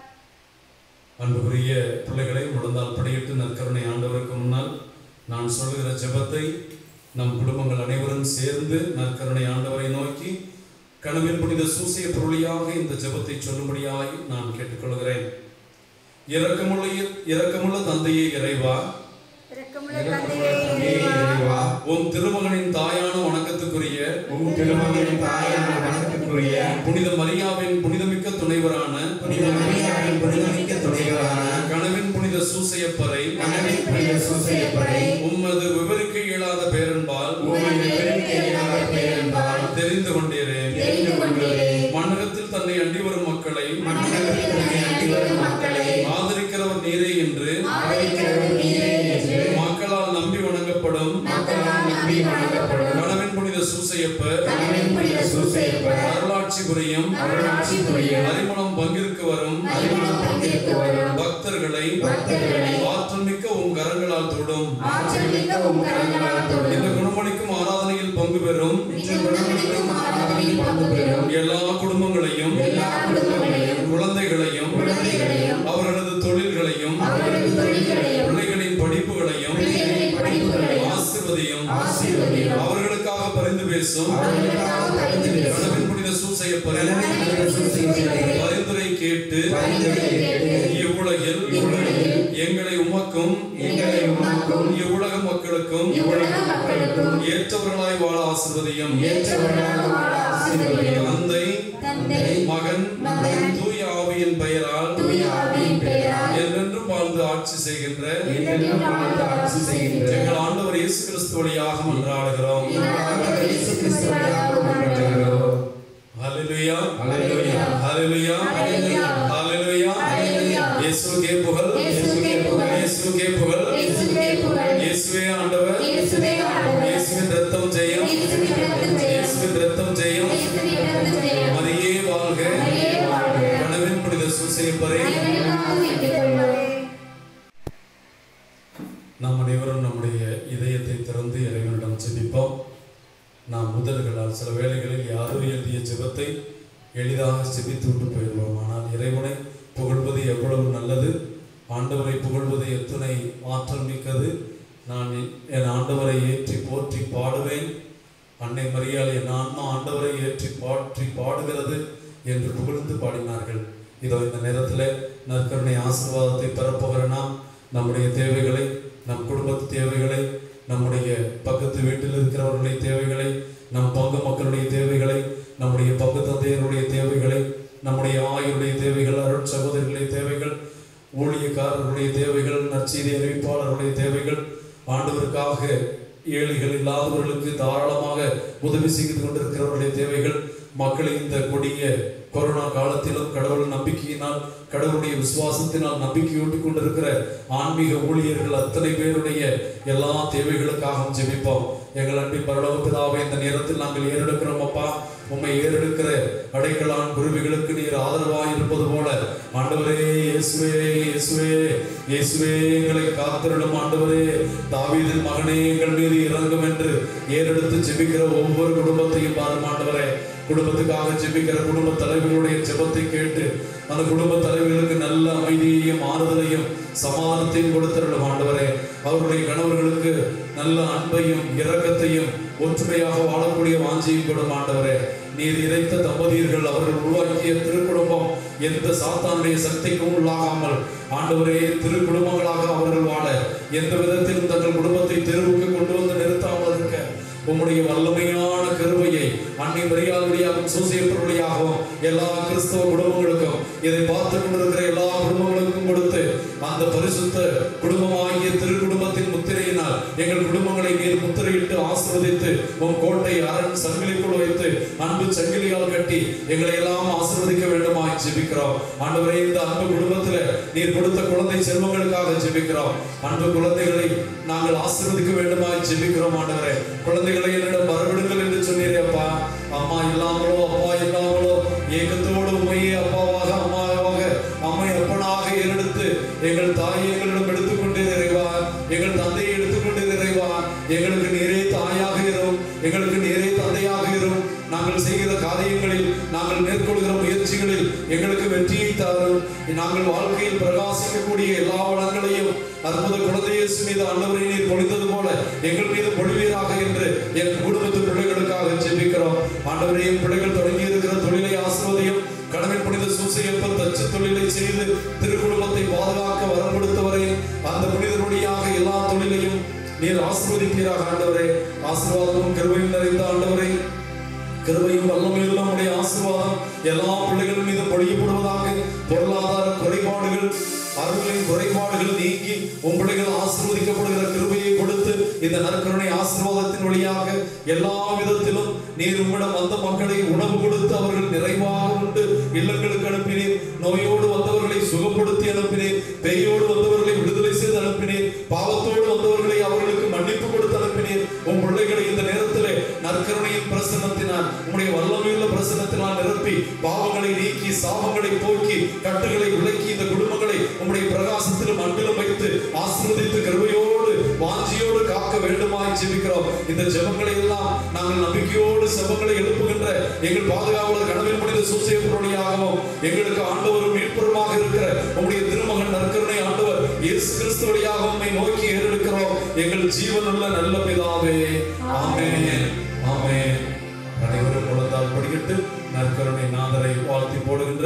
அன்புக்குரிய பிள்ளைகளை முழந்தால் படியிட்டு நற்கருணை ஆண்டவருக்கு முன்னால் நான் சொல்லுகிற ஜெபத்தை நம் குடும்பங்கள் அனைவரும் சேர்ந்து நற்கருணை ஆண்டவரை நோக்கி கனவின் புனித சூசிய பொருளியாக இந்த ஜெபத்தை சொல்லும்படியாய் நான் கேட்டுக்கொள்கிறேன் இரக்கமுள்ள இரக்கமுள்ள தந்தையே இறைவா இரக்கமுள்ள தந்தையே தந்தையே இறைவா, உம் திருமகனின் தாயான வணக்கத்துக்குரிய உம் திருமகனின் தாயான வணக்கத்துக்குரிய புனித மரியாவின் புனிதமிக்க துணைவரான புனித மரியாவின் புனிதமிக்க துணைவரான கனவின் புனித சூசையப்பரை கனவின் புனித சூசையப்பரை உம்மது விவரிக்க இயலாத பேரன்பால் உம்மை விவரிக்க இயலாத பேரன்பால் தெரிந்து கொண்டீரேன் தெரிந்து கொண்டீரே மன்னகத்தில் தன்னை அண்டி வரும் மக்களை மன்னகத்தில் தன்னை அண்டி வரும் மக்களை ஆதரிக்கிறவர் நீரே என்று ஆதரிக்கிறது நீரே என்று மக்களால் நம்பி வணங்கப்படும் மக்களால் நம்பி வணங்கப்படும் கணவன் புனித சூசையப்பர் கணவன் புனித சூசையப்பர் அருளாட்சி புரியும் அருளாட்சி புரியும் அறிமுகம் பங்கிற்கு வரும் அறிமுகம் பங்கிற்கு வரும் பக்தர்களை பக்தர்களை ஆற்றல் மிக்க உன் கரங்களால் தொடும் ஆற்றல் மிக்க உம் கரங்களால் இந்த தொடும் குணமளிக்கும் ஆராதனையில் பங்கு பெறும் இன்று குணமளிக்கும் ஆராதனையில் பங்கு பெறும் எல்லா குடும்பங்களையும் எல்லா குடும்பங்களையும் குழந்தைகளையும் குழந்தைகளையும் அவர்களது தொழில்களையும் அவர்களது தொழில்களையும் பிள்ளைகளின் படிப்புகளையும் பிள்ளைகளின் படிப்புகளையும் ஆசிர்வதியும் ஆசீர்வதியும் அவர்களுக்காக பரிந்து பேசும் அவர்களுக்காக பரிந்து பேசும் கணவன் புனித சூசையப்பர் கணவன் புனித சூசையப்பரே, பரிந்துரை கேட்டு பரிந்துரை கேட்டு இவ்வுலகில் இவ்வுலகில் எங்களை உமக்கும் எங்களை உமக்கும் இவ்வுலக மக்களுக்கும் இவ்வுலக மக்களுக்கும் ஏற்றவர்களாய் வாழ ஆசிர்வதியும் ஏற்றவர்களாக வாழ ஆசீர்வதியும் தந்தை தந்தை மகன் மகன் தூய ஆவியின் பெயரால் தூய ஆவியின் பெயரால் என்றென்றும் வாழ்ந்து ஆட்சி செய்கின்ற என்றென்றும் வாழ்ந்து ஆட்சி செய்கின்ற எங்கள் ஆண்டவர் இயேசு கிறிஸ்து வழியாக மன்றாடுகிறோம் எங்கள் ஆண்டவர் இயேசு கிறிஸ்து வழியாக மன்றாடுகிறோம். ஹalleluya ஹalleluya. ஹalleluya ஹalleluya. ஹalleluya ஹalleluya. இயேசுவுக்கே புகழ் இயேசுவுக்கே புகழ். இயேசுவுக்கே புகழ் இயேசுவே புகழ். இயேசுவே ஆண்டவர் இயேசுவே ஆண்டவர். இயேசுவின் ரத்தம் ஜெயம் இயேசுவின் ரத்தம் ஜெயம். இயேசுவின் ரத்தம் ஜெயம் இயேசுவின் ரத்தம் ஜெயம். மரியே வாழ்க மரியே வாழ்க. கணவன் புனித சூசையப்பரே அனைவருக்காக வேண்டிக் கொள்வோம். நாம் அனைவரும் நம்முடைய இதயத்தை திறந்து இறைவனிடம் ஜெபிப்போம் நாம் முதல்களால் சில வேளைகளில் யாரோ எழுதிய ஜெபத்தை எளிதாக செபித்து விட்டு போயிடுவோம் ஆனால் இறைவனை புகழ்வது எவ்வளவு நல்லது ஆண்டவரை புகழ்வது எத்தனை ஆற்றல் மிக்கது நான் என் ஆண்டவரை ஏற்றி போற்றி பாடுவேன் அன்னை மரியாள் என் ஆன்மா ஆண்டவரை ஏற்றி பாற்றி பாடுகிறது என்று புகழ்ந்து பாடினார்கள் இதோ இந்த நேரத்தில் நற்கருணை ஆசீர்வாதத்தை பெறப்போகிற நாம் நம்முடைய தேவைகளை நம் குடும்பத்து தேவைகளை நம்முடைய பக்கத்து வீட்டில் இருக்கிறவர்களுடைய தேவைகளை நம் பங்கு மக்களுடைய தேவைகளை நம்முடைய பங்கு தந்தையருடைய தேவைகளை நம்முடைய ஆயுடைய தேவைகள் அருட் சகோதரர்களுடைய தேவைகள் ஊழியக்காரர்களுடைய தேவைகள் நற்செய்தி அறிவிப்பாளர்களுடைய தேவைகள் ஆண்டவருக்காக ஏழைகள் இல்லாதவர்களுக்கு தாராளமாக உதவி செய்து கொண்டிருக்கிறவர்களுடைய தேவைகள் மக்களை இந்த கொடிய கொரோனா காலத்திலும் கடவுள் நம்பிக்கையினால் கடவுளுடைய விசுவாசத்தினால் நம்பிக்கையூட்டி கொண்டிருக்கிற ஆன்மீக ஊழியர்கள் அத்தனை பேருடைய எல்லா தேவைகளுக்காகவும் ஜெபிப்போம் எங்கள் அன்பின் பரலோக பிதாவே இந்த நேரத்தில் நாங்கள் ஏறெடுக்கிறோம் அப்பா உம்மை ஏறெடுக்கிற அடைக்கலான் குருவிகளுக்கு நீர் ஆதரவாய் இருப்பது போல ஆண்டவரே இயேசுவே இயேசுவே இயேசுவே எங்களை காத்திருடும் ஆண்டவரே தாவீதின் மகனே எங்கள் மீது இறங்கும் என்று ஏறெடுத்து ஜெபிக்கிற ஒவ்வொரு குடும்பத்தையும் பாரும் ஆண்டவரே குடும்பத்துக்காக ஜெபிக்கிற குடும்ப தலைவர்களுடைய ஜெபத்தை கேட்டு அந்த குடும்ப தலைவர்களுக்கு நல்ல அமைதியையும் ஆறுதலையும் சமாதானத்தையும் கொடுத்திருடும் ஆண்டவரே அவருடைய கணவர்களுக்கு நல்ல அன்பையும் இரக்கத்தையும் ஒற்றுமையாக வாழக்கூடிய வாஞ்சியும் கொடும் ஆண்டவரே நீர் இறைத்த தம்பதியர்கள் அவர்கள் உருவாக்கிய திருக்குடும்பம் எந்த சாத்தானுடைய சக்திக்கும் உள்ளாகாமல் ஆண்டவரே திரு குடும்பங்களாக அவர்கள் வாழ எந்த விதத்திலும் தங்கள் குடும்பத்தை தெருவுக்கு கொண்டு வந்து நிறுத்தாமல் இருக்க உம்முடைய வல்லமையான கருவையை அன்னை மரியாள் வழியாகவும் சூசியப்பர் வழியாகவும் எல்லா கிறிஸ்தவ குடும்பங்களுக்கும் இதை பார்த்து கொண்டிருக்கிற எல்லா குடும்பங்களுக்கும் கொடுத்து அந்த பரிசுத்த குடும்பமாகிய திரு குடும்பத்தின் முத்திரையினால் எங்கள் குடும்பங்களை நீர் முத்திரையிட்டு ஆசீர்வதித்து உன் கோட்டை அரண் சங்கிலிக்குள் வைத்து அன்பு சங்கிலியால் கட்டி எங்களை எல்லாம் ஆசீர்வதிக்க வேண்டுமாய் ஜெபிக்கிறோம் ஆண்டவரே இந்த அன்பு குடும்பத்துல நீர் கொடுத்த குழந்தை செல்வங்களுக்காக ஜெபிக்கிறோம் அன்பு குழந்தைகளை நாங்கள் ஆசீர்வதிக்க வேண்டுமாய் ஜெபிக்கிறோம் ஆண்டவரே குழந்தைகளை என்னிடம் வரவிடுங்கள் என்று சொன்னீரே அப்பா அம்மா இல்லாமலோ அப்பா இல்லாமலோ ஏகத்தோடு உண்மையே அப்பாவாக அம்மாவாக அம்மை அப்பனாக ஏறெடுத்து எங்கள் தாயை எங்களிடம் எடுத்துக்கொண்டு இறைவா எங்கள் தந்தையை எடுத்துக்கொண்டு இறைவா எங்களுக்கு நீரே தாயாக இரும் எங்களுக்கு நீரே தந்தையாக இரும் நாங்கள் செய்கிற காரியங்களில் நாங்கள் மேற்கொள்கிற முயற்சிகளில் எங்களுக்கு வெற்றியை தாரும் நாங்கள் வாழ்க்கையில் பிரகாசிக்கக்கூடிய எல்லா வளங்களையும் அற்புத குழந்தை இயேசு மீது ஆண்டவரை நீர் பொழிந்தது போல எங்கள் மீது பொழிவீராக என்று என் குடும்பத்து பிள்ளைகளுக்காக ஜெபிக்கிறோம் ஆண்டவரே என் பிள்ளைகள் தொடங்கி இருக்கிற தொழிலை ஆசிர்வதியும் கடவுள் புனித சூசையப்பன் தச்சு தொழிலை செய்து திருக்குடும்பத்தை பாதுகாக்க வரம் கொடுத்தவரே அந்த புனிதனுடையாக எல்லா தொழிலையும் நீர் ஆசீர்வதிப்பீராக ஆண்டவரே ஆசீர்வாதமும் கிருபையும் நிறைந்த ஆண்டவரே கிருபையும் வல்லமையும் நம்முடைய ஆசீர்வாதம் எல்லா பிள்ளைகள் மீது பொழியப்படுவதாக பொருளாதார குறைபாடுகள் அருளின் குறைபாடுகள் நீங்கி உன் பிள்ளைகள் ஆசீர்வதிக்கப்படுகிற கிருபையை கொடுத்து இந்த நற்கருணை ஆசீர்வாதத்தின் வழியாக எல்லா விதத்திலும் நீர் உம்மிடம் வந்த மக்களை உணவு கொடுத்து அவர்கள் நிறைவாக உண்டு இல்லங்களுக்கு அனுப்பினீர் நோயோடு வந்தவர்களை சுகப்படுத்தி அனுப்பினீர் பேயோடு வந்தவர்களை விடுதலை பாவத்தோடு வந்தவர்களை அவர்களுக்கு மன்னிப்பு கொடுத்து அனுப்பினீர் உம் பிள்ளைகளை இந்த நேரத்திலே நற்கருணையின் பிரசன்னத்தினால் உம்முடைய வல்லமையுள்ள பிரசன்னத்தினால் நிரப்பி பாவங்களை நீக்கி சாபங்களை போக்கி கட்டுகளை விலக்கி இந்த குடும்பங்களை உம்முடைய பிரகாசத்திலும் அன்பிலும் வைத்து ஆசீர்வதித்து கருவையோடு வாஞ்சியோடு காக்க வேண்டுமாய் ஜெபிக்கிறோம் இந்த ஜெபங்களை எல்லாம் நாங்கள் நம்பிக்கையோடு செபங்களை எழுப்புகின்ற எங்கள் பாதுகாவலர் கனவில் முடிந்த சூசையப்பொருளியாகவும் எங்களுக்கு ஆண்டவரும் மீட்பருமாக இருக்கிற உம்முடைய திருமகன் நற்கருணை ஆண்டவர் இயேசு கிறிஸ்து வழியாக உம்மை நோக்கி ஏறெடுக்கிறோம் எங்கள் ஜீவனுள்ள நல்ல பிதாவே ஆமென் ஆமென் அனைவரும் குழந்தால் படிக்கிட்டு நற்கருணை நாதரை வாழ்த்தி போடுகின்ற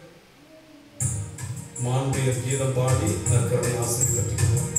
மாண்புயர் கீதம் பாடி நற்கருணை ஆசிரியர் பெற்றுக்கிறோம்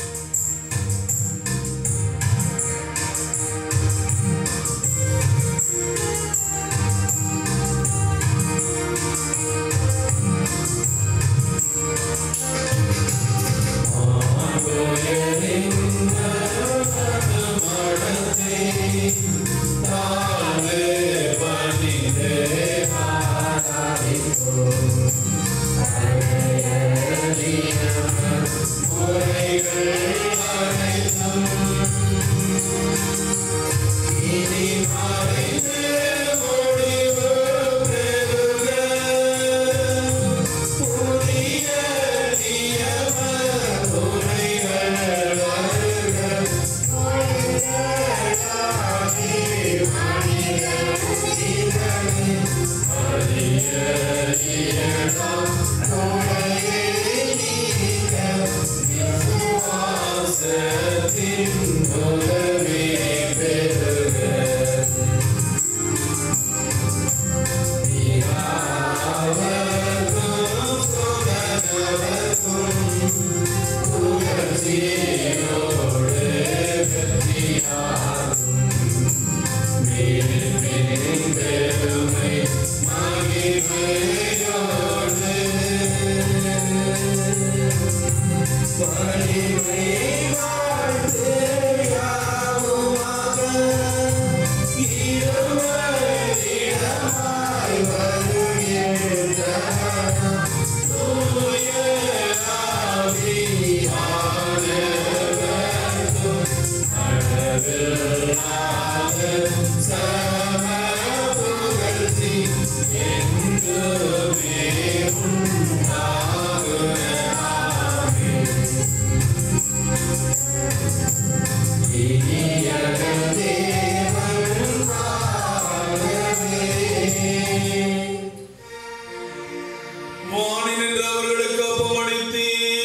வாணி நின்றவர்களுக்கு அப்பமளித்தீரே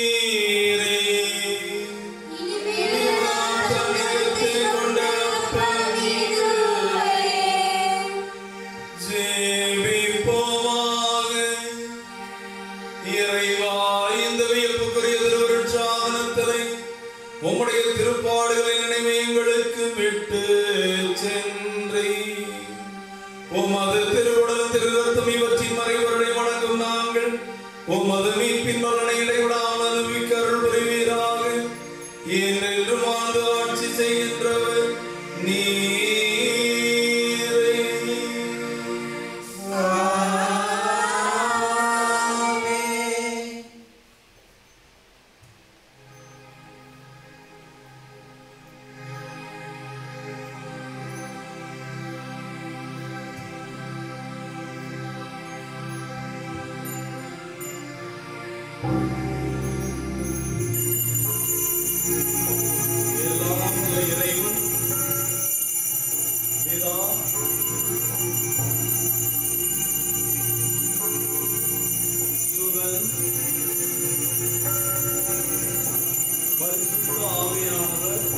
ஜெபிப்போமாக. இறைவா, இந்த வியப்புக்குரிய திருவருட்சாதனத்தினை உம்முடைய திருப்பாடுகளை நினைவு எங்களுக்கு விட்டு சென்றே உமது திருவுடலும் திருரத்தம் இவற்றின் மறைவருடைய வணங்கும் நாங்கள் உமது மீட்பின் பலனை இடைவிடாமல் அனுபவிக்க அருள் புரிவீராக என்றென்றும் வாழ்ந்து ஆட்சி செய்கின்றவர் நீரே எல்லாம் வல்ல இறைவன் பிதா சுதன் பரிசுத்த ஆவியானவர்